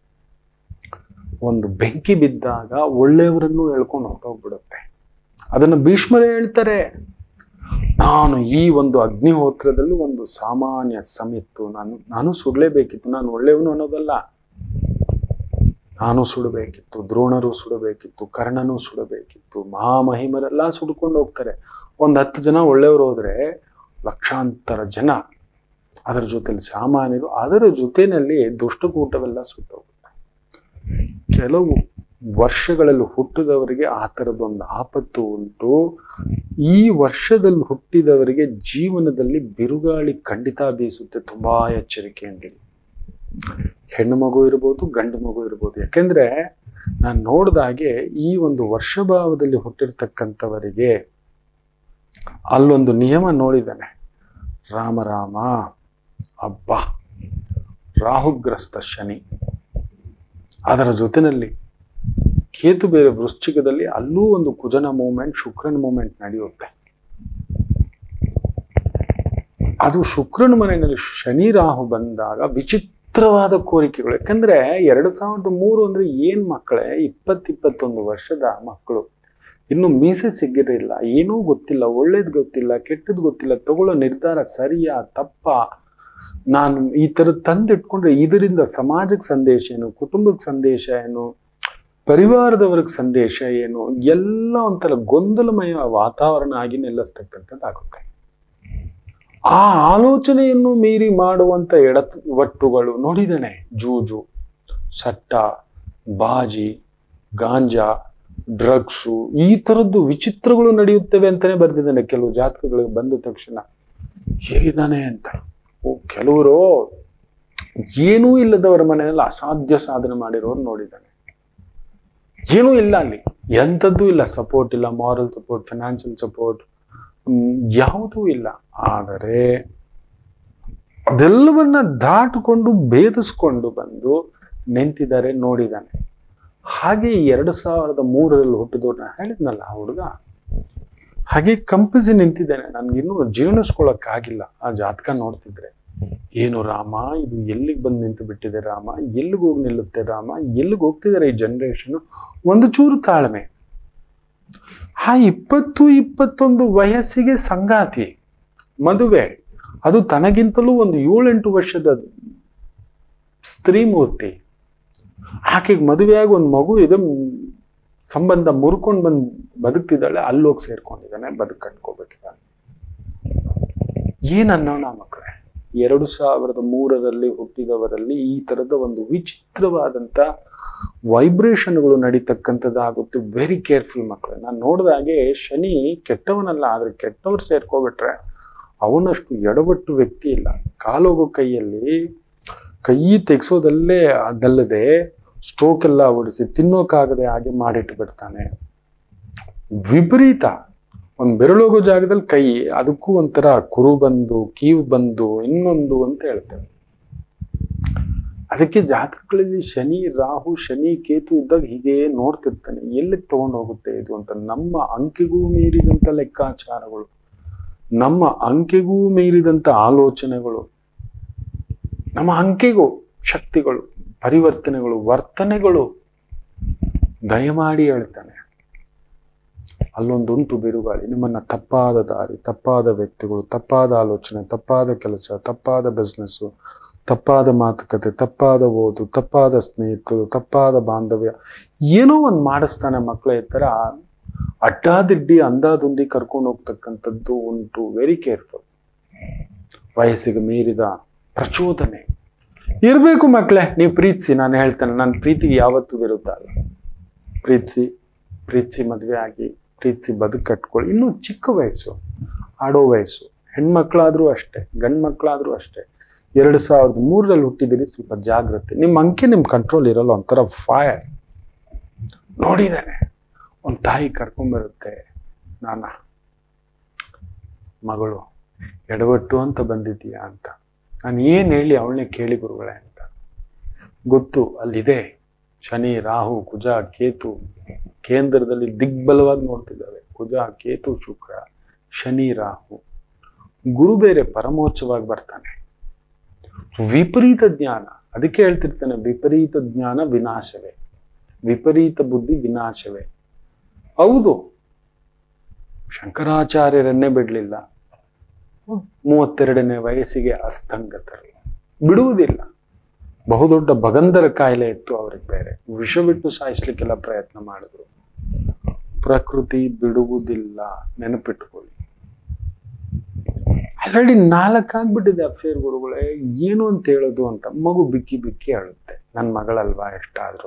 ಒಂದು ಬೆಂಕಿ ಬಿದ್ದಾಗ ಒಳ್ಳೆಯವರನ್ನು ಎಳ್ಕೊಂಡು ಹೊರಟೋಗ್ಬಿಡುತ್ತೆ ಅದನ್ನು ಭೀಷ್ಮರೇ ಹೇಳ್ತಾರೆ ನಾನು ಈ ಒಂದು ಅಗ್ನಿಹೋತ್ರದಲ್ಲಿ ಒಂದು ಸಾಮಾನ್ಯ ಸಮಿತ್ತು ನಾನು ನಾನು ಸುಡಲೇಬೇಕಿತ್ತು ನಾನು ಒಳ್ಳೆಯವನು ಅನ್ನೋದಲ್ಲ ನಾನು ಸುಡಬೇಕಿತ್ತು ದ್ರೋಣರು ಸುಡಬೇಕಿತ್ತು ಕರ್ಣನು ಸುಡಬೇಕಿತ್ತು ಮಹಾಮಹಿಮರೆಲ್ಲ ಸುಡ್ಕೊಂಡು ಹೋಗ್ತಾರೆ ಒಂದು ಹತ್ತು ಜನ ಒಳ್ಳೆಯವರು ಹೋದ್ರೆ ಲಕ್ಷಾಂತರ ಜನ ಅದರ ಜೊತೆಲಿ ಸಾಮಾನ್ಯರು ಅದರ ಜೊತೆಯಲ್ಲಿ ದುಷ್ಟಕೂಟವೆಲ್ಲ ಸುಟ್ಟೋಗುತ್ತೆ ಕೆಲವು ವರ್ಷಗಳಲ್ಲಿ ಹುಟ್ಟಿದವರಿಗೆ ಆ ಥರದೊಂದು ಆಪತ್ತು ಉಂಟು ಈ ವರ್ಷದಲ್ಲಿ ಹುಟ್ಟಿದವರಿಗೆ ಜೀವನದಲ್ಲಿ ಬಿರುಗಾಳಿ ಖಂಡಿತ ಬೀಸುತ್ತೆ ತುಂಬಾ ಎಚ್ಚರಿಕೆಯಿಂದಿರಿ ಹೆಣ್ಣು ಮಗು ಇರ್ಬೋದು ಗಂಡು ಮಗು ಇರ್ಬೋದು ಯಾಕೆಂದ್ರೆ ನಾನು ನೋಡಿದಾಗೆ ಈ ಒಂದು ವರ್ಷಭಾವದಲ್ಲಿ ಹುಟ್ಟಿರ್ತಕ್ಕಂಥವರಿಗೆ ಅಲ್ಲೊಂದು ನಿಯಮ ನೋಡಿದ್ದಾನೆ ರಾಮ ರಾಮ ಅಬ್ಬ ರಾಹುಗ್ರಸ್ತ ಶನಿ ಅದರ ಜೊತೆಯಲ್ಲಿ ಕೇತು ಬೇರೆ ವೃಶ್ಚಿಕದಲ್ಲಿ ಅಲ್ಲೂ ಒಂದು ಕುಜನ ಮೂಮೆಂಟ್ ಶುಕ್ರನ ಮೂಮೆಂಟ್ ನಡೆಯುತ್ತೆ ಅದು ಶುಕ್ರನ ಮನೆಯಲ್ಲಿ ಶನಿ ರಾಹು ಬಂದಾಗ ವಿಚಿತ್ರವಾದ ಕೋರಿಕೆಗಳು ಯಾಕಂದ್ರೆ ಎರಡು ಸಾವಿರದ ಮೂರು ಅಂದ್ರೆ ಏನ್ ಮಕ್ಕಳೇ ಇಪ್ಪತ್ ಇಪ್ಪತ್ತೊಂದು ವರ್ಷದ ಮಕ್ಕಳು ಇನ್ನು ಮೀಸೆ ಸಿಗ್ಗಿರಲಿಲ್ಲ ಏನೂ ಗೊತ್ತಿಲ್ಲ ಒಳ್ಳೇದು ಗೊತ್ತಿಲ್ಲ ಕೆಟ್ಟದ್ದು ಗೊತ್ತಿಲ್ಲ ತಗೊಳ್ಳೋ ನಿರ್ಧಾರ ಸರಿಯಾ ತಪ್ಪ ನಾನು ಈ ಥರದ್ದು ತಂದಿಟ್ಕೊಂಡ್ರೆ ಇದರಿಂದ ಸಮಾಜಕ್ಕೆ ಸಂದೇಶ ಏನು ಕುಟುಂಬಕ್ಕೆ ಸಂದೇಶ ಏನು ಪರಿವಾರದವ್ರಿಗೆ ಸಂದೇಶ ಏನು ಎಲ್ಲ ಒಂಥರ ಗೊಂದಲಮಯ ವಾತಾವರಣ ಆಗಿ ನೆಲೆಸ್ತಕ್ಕಂಥದ್ದಾಗುತ್ತೆ ಆ ಆಲೋಚನೆಯನ್ನು ಮೀರಿ ಮಾಡುವಂತ ಎಡವಟ್ಟುಗಳು ನೋಡಿದ್ದೇನೆ ಜೂಜು ಸಟ್ಟ ಬಾಜಿ ಗಾಂಜಾ ಡ್ರಗ್ಸು ಈ ಥರದ್ದು ವಿಚಿತ್ರಗಳು ನಡೆಯುತ್ತವೆ ಅಂತಾನೆ ಬರ್ದಿದ್ದಾನೆ ಕೆಲವು ಜಾತಕಗಳಿಗೆ ಬಂದ ತಕ್ಷಣ ಹೇಗಿದ್ದಾನೆ ಅಂತ ಓ ಕೆಲವರು ಏನೂ ಇಲ್ಲದವರ ಮನೆಯಲ್ಲಿ ಅಸಾಧ್ಯ ಸಾಧನೆ ಮಾಡಿರೋರು ನೋಡಿದ್ದಾನೆ ಏನೂ ಇಲ್ಲ ಅಲ್ಲಿ ಎಂಥದ್ದೂ ಇಲ್ಲ ಸಪೋರ್ಟ್ ಇಲ್ಲ ಮಾರಲ್ ಸಪೋರ್ಟ್ ಫಿನಾನ್ಷಿಯಲ್ ಸಪೋರ್ಟ್ ಯಾವುದೂ ಇಲ್ಲ ಆದರೆ ಅದೆಲ್ಲವನ್ನ ದಾಟಿಕೊಂಡು ಭೇದಿಸ್ಕೊಂಡು ಬಂದು ನಿಂತಿದ್ದಾರೆ ನೋಡಿದ್ದಾನೆ ಹಾಗೆ ಎರಡು ಸಾವಿರದ ಮೂರರಲ್ಲಿ ಹುಟ್ಟಿದವ್ರನ್ನ ಹೇಳಿದ್ನಲ್ಲ ಆ ಹುಡುಗ ಹಾಗೆ ಕಂಪಿಸಿ ನಿಂತಿದ್ದೇನೆ ನನ್ಗಿನ್ನೂ ಜೀರ್ಣಿಸ್ಕೊಳಕ್ಕಾಗಿಲ್ಲ ಆ ಜಾತಕ ನೋಡ್ತಿದ್ರೆ ಏನು ರಾಮ ಇದು ಎಲ್ಲಿಗೆ ಬಂದು ನಿಂತು ಬಿಟ್ಟಿದೆ ರಾಮ ಎಲ್ಲಿಗೆ ಹೋಗಿ ನಿಲ್ಲುತ್ತೆ ರಾಮ ಎಲ್ಲಿಗೆ ಹೋಗ್ತಿದ್ದಾರೆ ಈ ಜನರೇಷನ್ ಒಂದು ಚೂರು ತಾಳ್ಮೆ ಆ ಇಪ್ಪತ್ತು ಇಪ್ಪತ್ತೊಂದು ವಯಸ್ಸಿಗೆ ಸಂಗಾತಿ ಮದುವೆ ಅದು ತನಗಿಂತಲೂ ಒಂದು ಏಳೆಂಟು ವರ್ಷದ ಸ್ತ್ರೀ ಮೂರ್ತಿ ಆಕೆಗೆ ಮದುವೆಯಾಗಿ ಒಂದು ಮಗು ಇದೆ ಸಂಬಂಧ ಮುರ್ಕೊಂಡು ಬಂದು ಬದುಕ್ತಿದ್ದಾಳೆ ಅಲ್ಲೋಗಿ ಸೇರ್ಕೊಂಡಿದ್ದಾನೆ ಬದುಕು ಕಟ್ಕೋಬೇಕಿದ್ದಾನೆ ಏನನ್ನೋಣ ಮಕ್ಕಳೇ ಎರಡು ಸಾವಿರದ ಮೂರರಲ್ಲಿ ಹುಟ್ಟಿದವರಲ್ಲಿ ಈ ತರದ ಒಂದು ವಿಚಿತ್ರವಾದಂತ ವೈಬ್ರೇಷನ್ಗಳು ನಡೀತಕ್ಕಂಥದ್ದಾಗುತ್ತೆ ವೆರಿ ಕೇರ್ಫುಲ್ ಮಕ್ಕಳು ನಾನು ನೋಡಿದಾಗೆ ಶನಿ ಕೆಟ್ಟವನಲ್ಲ ಆದ್ರೆ ಕೆಟ್ಟವ್ರು ಸೇರ್ಕೊಬಿಟ್ರೆ ಅವನಷ್ಟು ಎಡವಟ್ಟು ವ್ಯಕ್ತಿ ಇಲ್ಲ ಕಾಲೋಗೋ ಕೈಯಲ್ಲಿ ಕೈ ತೆಗ್ಸೋದಲ್ಲೇ ಅದಲ್ಲದೆ ಸ್ಟ್ರೋಕ್ ಎಲ್ಲ ಹೊಡಿಸಿ ತಿನ್ನೋಕ್ಕಾಗದೆ ಹಾಗೆ ಮಾಡಿಟ್ಟು ಬಿಡ್ತಾನೆ ವಿಪರೀತ ಒಂದು ಬೆರಳೋಗೋ ಜಾಗದಲ್ಲಿ ಕೈ ಅದಕ್ಕೂ ಒಂಥರ ಕುರು ಬಂದು ಕೀವು ಬಂದು ಇನ್ನೊಂದು ಅಂತ ಹೇಳ್ತೇವೆ ಅದಕ್ಕೆ ಜಾತಕಗಳಲ್ಲಿ ಶನಿ ರಾಹು ಶನಿ ಕೇತು ಇದ್ದಾಗ ಹೀಗೆ ನೋಡ್ತಿರ್ತಾನೆ ಎಲ್ಲಿಗೆ ತಗೊಂಡು ಹೋಗುತ್ತೆ ಇದು ಅಂತ ನಮ್ಮ ಅಂಕೆಗೂ ಮೀರಿದಂತ ಲೆಕ್ಕಾಚಾರಗಳು ನಮ್ಮ ಅಂಕೆಗೂ ಮೀರಿದಂತ ಆಲೋಚನೆಗಳು ನಮ್ಮ ಅಂಕೆಗೂ ಶಕ್ತಿಗಳು ಪರಿವರ್ತನೆಗಳು ವರ್ತನೆಗಳು ದಯಮಾಡಿ ಹೇಳ್ತಾನೆ ಅಲ್ಲೊಂದುಂಟು ಬಿರುಗಾಳಿ ನಿಮ್ಮನ್ನ ತಪ್ಪಾದ ದಾರಿ ತಪ್ಪಾದ ವ್ಯಕ್ತಿಗಳು ತಪ್ಪಾದ ಆಲೋಚನೆ ತಪ್ಪಾದ ಕೆಲಸ ತಪ್ಪಾದ ಬಿಸ್ನೆಸ್ಸು ತಪ್ಪಾದ ಮಾತುಕತೆ ತಪ್ಪಾದ ಓದು ತಪ್ಪಾದ ಸ್ನೇಹಿತರು ತಪ್ಪಾದ ಬಾಂಧವ್ಯ ಏನೋ ಒಂದು ಮಾಡಿಸ್ತಾನೆ ಮಕ್ಕಳ ಥರ ಅಡ್ಡಾದಿಡ್ಡಿ ಅಂದಾದುಂದಿ ಕರ್ಕೊಂಡು ಹೋಗ್ತಕ್ಕಂಥದ್ದು ಉಂಟು ವೆರಿ ಕೇರ್ಫುಲ್ ವಯಸ್ಸಿಗೆ ಮೀರಿದ ಪ್ರಚೋದನೆ ಇರಬೇಕು ಮಕ್ಕಳೇ ನೀವು ಪ್ರೀತಿಸಿ ನಾನು ಹೇಳ್ತೇನೆ ನನ್ನ ಪ್ರೀತಿಗೆ ಯಾವತ್ತೂ ವಿರುದ್ಧ ಅಲ್ಲ ಪ್ರೀತಿಸಿ ಪ್ರೀತಿಸಿ ಮದುವೆ ಆಗಿ ಪ್ರೀತಿಸಿ ಬದುಕು ಕಟ್ಕೊಳ್ಳಿ ಇನ್ನೂ ಚಿಕ್ಕ ವಯಸ್ಸು ಆಡೋ ವಯಸ್ಸು ಹೆಣ್ಮಕ್ಳಾದ್ರೂ ಅಷ್ಟೇ ಗಂಡು ಮಕ್ಕಳಾದ್ರೂ ಅಷ್ಟೇ ಎರಡು ಸಾವಿರದ ಮೂರರಲ್ಲಿ ಹುಟ್ಟಿದಿರಿ ಸ್ವಲ್ಪ ಜಾಗ್ರತೆ ನಿಮ್ಮ ಅಂಕೆ ನಿಮ್ಮ ಕಂಟ್ರೋಲ್ ಇರಲ್ಲ ಒಂಥರ ಫೈರ್ ನೋಡಿದ್ದಾನೆ ಒಂದು ತಾಯಿ ಕರ್ಕೊಂಬರುತ್ತೆ ನಾನ ಮಗಳು ಎಡವಟ್ಟು ಅಂತ ಬಂದಿದ್ದೀಯಾ ಅಂತ ನಾನು ಏನು ಹೇಳಿ ಅವಳನ್ನೇ ಕೇಳಿ ಗುರುಗಳೇ ಅಂತ ಗೊತ್ತು ಅಲ್ಲಿದೆ ಶನಿ ರಾಹು ಕುಜ ಕೇತು ಕೇಂದ್ರದಲ್ಲಿ ದಿಗ್ಬಲವಾಗಿ ನೋಡ್ತಿದ್ದಾವೆ ಕುಜ ಕೇತು ಶುಕ್ರ ಶನಿ ರಾಹು ಗುರು ಬೇರೆ ಪರಮೋಚ್ಚವಾಗಿ ಬರ್ತಾನೆ ವಿಪರೀತ ಜ್ಞಾನ ಅದಕ್ಕೆ ಹೇಳ್ತಿರ್ತಾನೆ ವಿಪರೀತ ಜ್ಞಾನ ವಿನಾಶವೇ ವಿಪರೀತ ಬುದ್ಧಿ ವಿನಾಶವೇ ಹೌದು ಶಂಕರಾಚಾರ್ಯರನ್ನೇ ಬಿಡಲಿಲ್ಲ ಮೂವತ್ತೆರಡನೇ ವಯಸ್ಸಿಗೆ ಅಸ್ತಂಗತರು ಬಿಡುವುದಿಲ್ಲ ಬಹುದೊಡ್ಡ ಭಗಂಧರ ಕಾಯಿಲೆ ಇತ್ತು ಅವ್ರಿಗೆ ಬೇರೆ ವಿಷ ಬಿಟ್ಟು ಸಾಯಿಸ್ಲಿಕ್ಕೆಲ್ಲ ಪ್ರಯತ್ನ ಮಾಡಿದ್ರು ಪ್ರಕೃತಿ ಬಿಡುವುದಿಲ್ಲ ನೆನಪಿಟ್ಟುಕೊಳ್ಳಿ ಆಲ್ರೆಡಿ ನಾಲ್ಕಾಗ್ಬಿಟ್ಟಿದೆ ಅಫೇರ್ ಗುರುಗಳೇ ಏನು ಅಂತ ಹೇಳೋದು ಅಂತ ಮಗು ಬಿಕ್ಕಿ ಬಿಕ್ಕಿ ಅಳುತ್ತೆ ನನ್ನ ಮಗಳಲ್ವಾ ಎಷ್ಟಾದ್ರು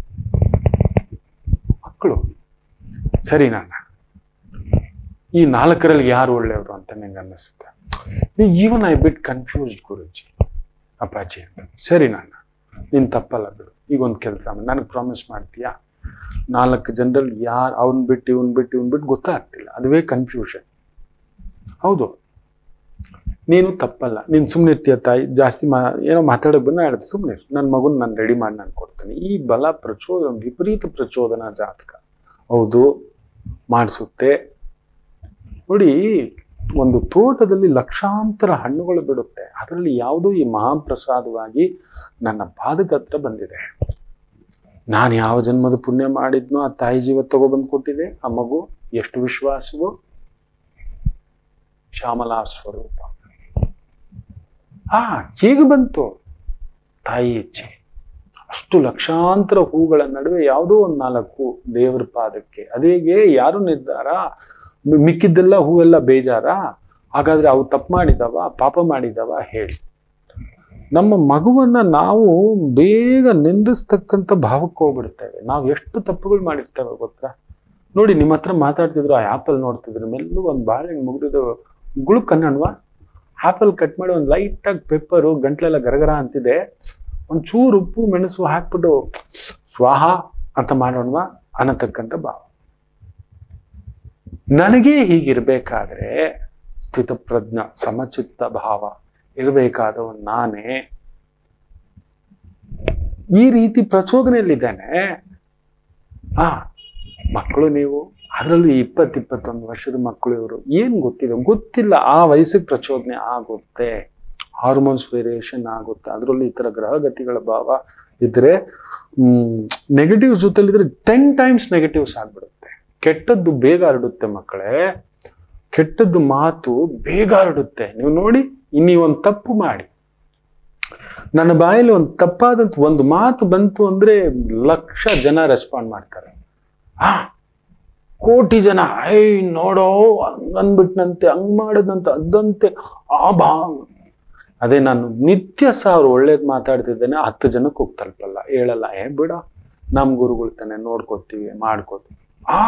ಮಕ್ಕಳು ಸರಿ ನಾನು ಈ ನಾಲ್ಕರಲ್ಲಿ ಯಾರು ಒಳ್ಳೆಯವರು ಅಂತ ನಂಗೆ ಅನ್ನಿಸುತ್ತೆ even I bit confused Guruji Appaji ಅಂತ ಸರಿ ನಾನು ನೀನು ತಪ್ಪಲ್ಲ ಬಿಡು ಈಗ ಒಂದು ಕೆಲಸ ನನಗೆ ಪ್ರಾಮಿಸ್ ಮಾಡ್ತೀಯಾ ನಾಲ್ಕು ಜನರಲ್ಲಿ ಯಾರು ಅವ್ನ್ ಬಿಟ್ಟು ಇವ್ನ್ ಬಿಟ್ಟು ಇವ್ನ್ ಬಿಟ್ಟು ಗೊತ್ತಾಗ್ತಿಲ್ಲ ಅದುವೇ ಕನ್ಫ್ಯೂಷನ್ ಹೌದು ನೀನು ತಪ್ಪಲ್ಲ ನೀನು ಸುಮ್ಮನೆ ಇರ್ತೀಯ ತಾಯಿ ಜಾಸ್ತಿ ಮಾ ಏನೋ ಮಾತಾಡೋಕೆ ಬಂದು ಹೇಳ್ತೀನಿ ಸುಮ್ಮನೆ ನನ್ನ ಮಗುನ ನಾನು ರೆಡಿ ಮಾಡಿ ನಾನು ಕೊಡ್ತೀನಿ ಈ ಬಲ ಪ್ರಚೋದನ ವಿಪರೀತ ಪ್ರಚೋದನಾ ಜಾತಕ ಹೌದು ಮಾಡಿಸುತ್ತೆ ನೋಡಿ ಒಂದು ತೋಟದಲ್ಲಿ ಲಕ್ಷಾಂತರ ಹಣ್ಣುಗಳು ಬಿಡುತ್ತೆ ಅದರಲ್ಲಿ ಯಾವುದೋ ಈ ಮಹಾಪ್ರಸಾದವಾಗಿ ನನ್ನ ಪಾದಕ ಹತ್ರ ಬಂದಿದೆ ನಾನು ಯಾವ ಜನ್ಮದ ಪುಣ್ಯ ಮಾಡಿದ್ನೋ ಆ ತಾಯಿ ಜೀವ ತಗೊಬಂದು ಕೊಟ್ಟಿದೆ ಆ ಮಗು ಎಷ್ಟು ವಿಶ್ವಾಸವೋ ಶ್ಯಾಮಲಾ ಸ್ವರೂಪ ಆ ಹೇಗೆ ಬಂತು ತಾಯಿ ಇಚ್ಛೆ ಅಷ್ಟು ಲಕ್ಷಾಂತರ ಹೂಗಳ ನಡುವೆ ಯಾವುದೋ ಒಂದು ನಾಲ್ಕು ದೇವರ ಪಾದಕ್ಕೆ ಅದೇಗೆ ಯಾರು ನಿರ್ಧಾರ ಮಿ- ಮಿಕ್ಕಿದ್ದೆಲ್ಲ ಹೂವೆಲ್ಲ ಬೇಜಾರ ಹಾಗಾದ್ರೆ ಅವು ತಪ್ಪು ಮಾಡಿದವ ಪಾಪ ಮಾಡಿದವ ಹೇಳಿ ನಮ್ಮ ಮಗುವನ್ನ ನಾವು ಬೇಗ ನಿಂದಿಸ್ತಕ್ಕಂಥ ಭಾವಕ್ಕೆ ಹೋಗ್ಬಿಡ್ತೇವೆ ನಾವು ಎಷ್ಟು ತಪ್ಪುಗಳು ಮಾಡಿರ್ತೇವೆ ಗೊತ್ತಾ ನೋಡಿ ನಿಮ್ಮ ಹತ್ರ ಮಾತಾಡ್ತಿದ್ರು ಆ ಆ್ಯಪಲ್ಲಿ ನೋಡ್ತಿದ್ರು ಮೆಲ್ಲು ಒಂದು ಬಾಳೆಹಣ್ಣು ಮುಗಿದಿದ್ದು ಗುಳುಕ್ ಅನ್ನಣ್ವಾ ಆಪಲ್ ಕಟ್ ಮಾಡಿ ಒಂದು ಲೈಟಾಗಿ ಪೆಪ್ಪರು ಗಂಟ್ಲೆಲ್ಲ ಗರಗರ ಅಂತಿದೆ ಒಂಚೂರು ಉಪ್ಪು ಮೆಣಸು ಹಾಕ್ಬಿಟ್ಟು ಸ್ವಾಹ ಅಂತ ಮಾಡೋಣವಾ ಅನ್ನತಕ್ಕಂಥ ಭಾವ ನನಗೆ ಹೀಗಿರ್ಬೇಕಾದ್ರೆ ಸ್ಥಿತಪ್ರಜ್ಞ ಸಮಚಿತ್ತ ಭಾವ ಇರಬೇಕಾದವ ನಾನೇ ಈ ರೀತಿ ಪ್ರಚೋದನೆಯಲ್ಲಿದ್ದೇನೆ ಆ ಮಕ್ಕಳು ನೀವು ಅದರಲ್ಲೂ ಇಪ್ಪತ್ತು ಇಪ್ಪತ್ತೊಂದು ವರ್ಷದ ಮಕ್ಕಳು ಇವರು ಏನು ಗೊತ್ತಿದೆ ಗೊತ್ತಿಲ್ಲ ಆ ವಯಸ್ಸಿಗೆ ಪ್ರಚೋದನೆ ಆಗುತ್ತೆ ಹಾರ್ಮೋನ್ಸ್ ವೇರಿಯೇಷನ್ ಆಗುತ್ತೆ ಅದರಲ್ಲೂ ಈ ಥರ ಗ್ರಹಗತಿಗಳ ಭಾವ ಇದ್ರೆ ನೆಗೆಟಿವ್ಸ್ ಜೊತೆಲಿದ್ರೆ ಟೆನ್ ಟೈಮ್ಸ್ ನೆಗೆಟಿವ್ಸ್ ಆಗ್ಬಿಡುತ್ತೆ ಕೆಟ್ಟದ್ದು ಬೇಗ ಹರಡುತ್ತೆ ಮಕ್ಕಳೇ ಕೆಟ್ಟದ್ದು ಮಾತು ಬೇಗ ಹರಡುತ್ತೆ ನೀವು ನೋಡಿ ಇನ್ನೀ ಒಂದು ತಪ್ಪು ಮಾಡಿ ನನ್ನ ಬಾಯಲ್ಲಿ ಒಂದು ತಪ್ಪಾದಂತ ಒಂದು ಮಾತು ಬಂತು ಅಂದ್ರೆ ಲಕ್ಷ ಜನ ರೆಸ್ಪಾಂಡ್ ಮಾಡ್ತಾರೆ ಆ ಕೋಟಿ ಜನ ಐ ನೋಡೋ ಹಂಗ್ ಅನ್ಬಿಟ್ನಂತೆ ಹಂಗ್ ಮಾಡದಂತೆ ಅದಂತೆ ಆ ಬಾ ಅದೇ ನಾನು ನಿತ್ಯ ಸಾವಿರ ಒಳ್ಳೇದ್ ಮಾತಾಡ್ತಿದ್ದೇನೆ ಹತ್ತು ಜನಕ್ಕೆ ಹೋಗಿ ತಲುಪಲ್ಲ ಹೇಳಲ್ಲ ಏ ಬಿಡ ನಮ್ ಗುರುಗಳು ತಾನೆ ನೋಡ್ಕೋತೀವಿ ಮಾಡ್ಕೋತೀವಿ ಆ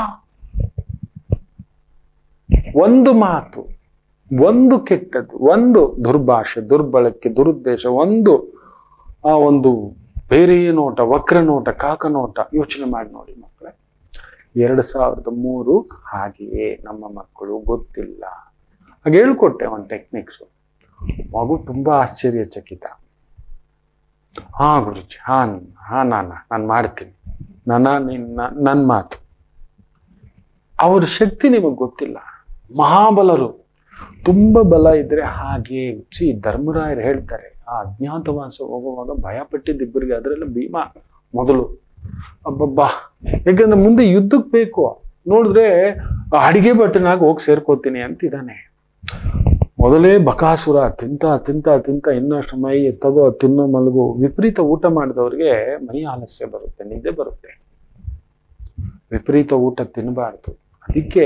ಒಂದು ಮಾತು ಒಂದು ಕೆಟ್ಟದ್ದು ಒಂದು ದುರ್ಭಾಷೆ ದುರ್ಬಳಕೆ ದುರುದ್ದೇಶ ಒಂದು ಆ ಒಂದು ಬೇರೆ ನೋಟ ವಕ್ರ ನೋಟ ಕಾಕ ನೋಟ ಯೋಚನೆ ಮಾಡಿ ನೋಡಿ ಮಕ್ಕಳೇ ಎರಡು ಸಾವಿರದ ಮೂರು ಹಾಗೆಯೇ ನಮ್ಮ ಮಕ್ಕಳು ಗೊತ್ತಿಲ್ಲ ಹಾಗೆ ಹೇಳ್ಕೊಟ್ಟೆ ಒಂದು ಟೆಕ್ನಿಕ್ಸು ಮಗು ತುಂಬಾ ಆಶ್ಚರ್ಯಚಕಿತ ಹಾ ಗುರುಜಿ ಹಾ ಹಾ ನಾನ ನಾನು ಮಾಡ್ತೀನಿ ನನ್ನ ನಿನ್ನ ನನ್ನ ಮಾತು ಅವ್ರ ಶಕ್ತಿ ನಿಮಗೆ ಗೊತ್ತಿಲ್ಲ ಮಹಾಬಲರು ತುಂಬ ಬಲ ಇದ್ರೆ ಹಾಗೆ ಸಿ ಧರ್ಮರಾಯರು ಹೇಳ್ತಾರೆ ಆ ಅಜ್ಞಾತವಾಸ ಹೋಗುವಾಗ ಭಯ ಪಟ್ಟಿದ್ದ ಇಬ್ಬರಿಗೆ ಅದರೆಲ್ಲ ಭೀಮಾ ಮೊದಲು ಅಬ್ಬಬ್ಬಾ ಯಾಕಂದ್ರೆ ಮುಂದೆ ಯುದ್ಧಕ್ಕೆ ಬೇಕು ನೋಡಿದ್ರೆ ಆ ಅಡಿಗೆ ಭಟ್ಟನಾಗ ಹೋಗಿ ಸೇರ್ಕೋತೀನಿ ಅಂತಿದ್ದಾನೆ ಮೊದಲೇ ಬಕಾಸುರ ತಿಂತ ತಿಂತ ತಿಂತ ಇನ್ನಷ್ಟು ಮೈ ತಗೋ ತಿನ್ನೋ ಮಲಗು ವಿಪರೀತ ಊಟ ಮಾಡಿದವ್ರಿಗೆ ಮೈ ಆಲಸ್ಯ ಬರುತ್ತೆ ನಿದ್ದೆ ಬರುತ್ತೆ ವಿಪರೀತ ಊಟ ತಿನ್ನಬಾರ್ದು ಅದಕ್ಕೆ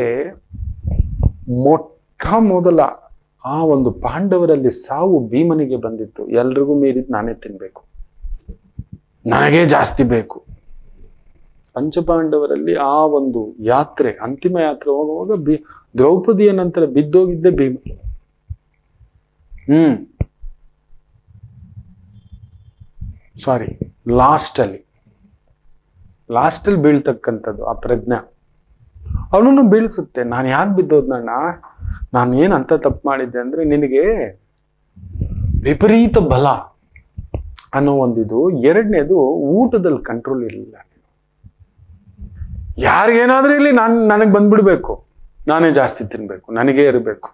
ಮೊಟ್ಟ ಮೊದಲ ಆ ಒಂದು ಪಾಂಡವರಲ್ಲಿ ಸಾವು ಭೀಮನಿಗೆ ಬಂದಿತ್ತು ಎಲ್ರಿಗೂ ಮೀರಿದ್ ನಾನೇ ತಿನ್ಬೇಕು ನನಗೆ ಜಾಸ್ತಿ ಬೇಕು ಪಂಚಪಾಂಡವರಲ್ಲಿ ಆ ಒಂದು ಯಾತ್ರೆ ಅಂತಿಮ ಯಾತ್ರೆ ಹೋಗುವಾಗ ಬಿ ದ್ರೌಪದಿಯ ನಂತರ ಬಿದ್ದೋಗಿದ್ದೆ ಭೀಮ ಹ್ಮ್ ಸಾರಿ ಲಾಸ್ಟ್ ಅಲ್ಲಿ ಲಾಸ್ಟ್ ಅಲ್ಲಿ ಬೀಳ್ತಕ್ಕಂಥದ್ದು ಆ ಪ್ರಜ್ಞೆ ಅವನನ್ನು ಬೀಳ್ಸುತ್ತೆ ನಾನು ಯಾಕೆ ಬಿದ್ದೋದ್ನಣ್ಣ ನಾನು ಏನ್ ಅಂತ ತಪ್ಪು ಮಾಡಿದ್ದೆ ಅಂದ್ರೆ ನಿನಗೆ ವಿಪರೀತ ಬಲ ಅನ್ನೋ ಒಂದಿದು ಎರಡನೇದು ಊಟದಲ್ಲಿ ಕಂಟ್ರೋಲ್ ಇರಲಿಲ್ಲ ಯಾರಿಗೇನಾದ್ರೂ ಇಲ್ಲಿ ನಾನು ನನಗೆ ಬಂದ್ಬಿಡ್ಬೇಕು ನಾನೇ ಜಾಸ್ತಿ ತಿನ್ಬೇಕು ನನಗೇ ಇರಬೇಕು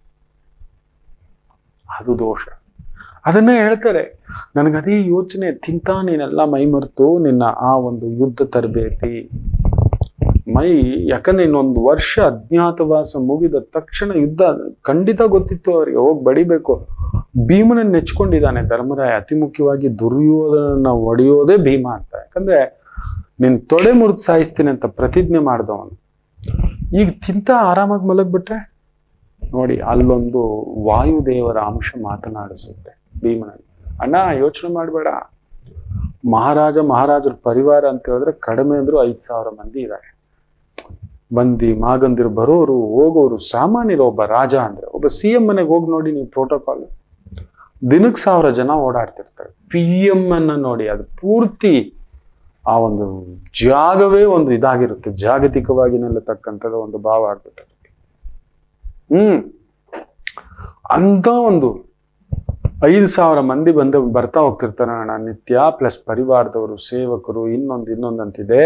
ಅದು ದೋಷ ಅದನ್ನೇ ಹೇಳ್ತಾರೆ ನನಗದೇ ಯೋಚನೆ ತಿಂತ ನೀನೆಲ್ಲ ಮೈ ಮರೆತು ನಿನ್ನ ಆ ಒಂದು ಯುದ್ಧ ತರಬೇತಿ ಮೈ ಯಾಕಂದ್ರೆ ಇನ್ನೊಂದು ವರ್ಷ ಅಜ್ಞಾತವಾಸ ಮುಗಿದ ತಕ್ಷಣ ಯುದ್ಧ ಖಂಡಿತ ಗೊತ್ತಿತ್ತು ಅವರಿಗೆ ಹೋಗಿ ಬಡಿಬೇಕು ಭೀಮನನ್ನ ನೆಚ್ಕೊಂಡಿದ್ದಾನೆ ಧರ್ಮರಾಯ ಅತಿ ಮುಖ್ಯವಾಗಿ ದುರ್ಯೋಧನನ ಒಡೆಯೋದೇ ಭೀಮ ಅಂತ ಯಾಕಂದ್ರೆ ನಿನ್ ತೊಡೆ ಮುರಿದು ಸಾಯಿಸ್ತೀನಿ ಅಂತ ಪ್ರತಿಜ್ಞೆ ಮಾಡ್ದವನು ಈಗ ತಿಂತ ಆರಾಮಾಗಿ ಮಲಗ್ಬಿಟ್ರೆ ನೋಡಿ ಅಲ್ಲೊಂದು ವಾಯುದೇವರ ಅಂಶ ಮಾತನಾಡಿಸುತ್ತೆ ಭೀಮನಲ್ಲಿ ಅಣ್ಣ ಯೋಚನೆ ಮಾಡಬೇಡ ಮಹಾರಾಜ ಮಹಾರಾಜರ ಪರಿವಾರ ಅಂತ ಹೇಳಿದ್ರೆ ಕಡಿಮೆ ಅಂದ್ರೂ ಐದ್ ಸಾವಿರ ಮಂದಿ ಇದ್ದಾರೆ ಬಂದಿ ಮಾಗಂದಿರು ಬರೋರು ಹೋಗೋರು ಸಾಮಾನ್ಯರು ಒಬ್ಬ ರಾಜ ಅಂದ್ರೆ ಒಬ್ಬ ಸಿ ಎಂ ಮನೆಗೆ ಹೋಗಿ ನೋಡಿ ನೀವು ಪ್ರೋಟೋಕಾಲ್ ದಿನಕ್ಕೆ ಸಾವಿರ ಜನ ಓಡಾಡ್ತಿರ್ತಾರೆ ಪಿ ಎಂ ಅನ್ನ ನೋಡಿ ಅದು ಪೂರ್ತಿ ಆ ಒಂದು ಜಾಗವೇ ಒಂದು ಇದಾಗಿರುತ್ತೆ ಜಾಗತಿಕವಾಗಿ ನಿಲ್ಲತಕ್ಕಂಥದ್ದು ಒಂದು ಭಾವ ಆಗ್ಬಿಟ್ಟಿರುತ್ತೆ ಹ್ಮ್ ಅಂತ ಒಂದು ಐದು ಸಾವಿರ ಮಂದಿ ಬಂದು ಬರ್ತಾ ಹೋಗ್ತಿರ್ತಾರೆ ಅಣ್ಣ ನಿತ್ಯ ಪ್ಲಸ್ ಪರಿವಾರದವರು ಸೇವಕರು ಇನ್ನೊಂದು ಇನ್ನೊಂದು ಅಂತಿದೆ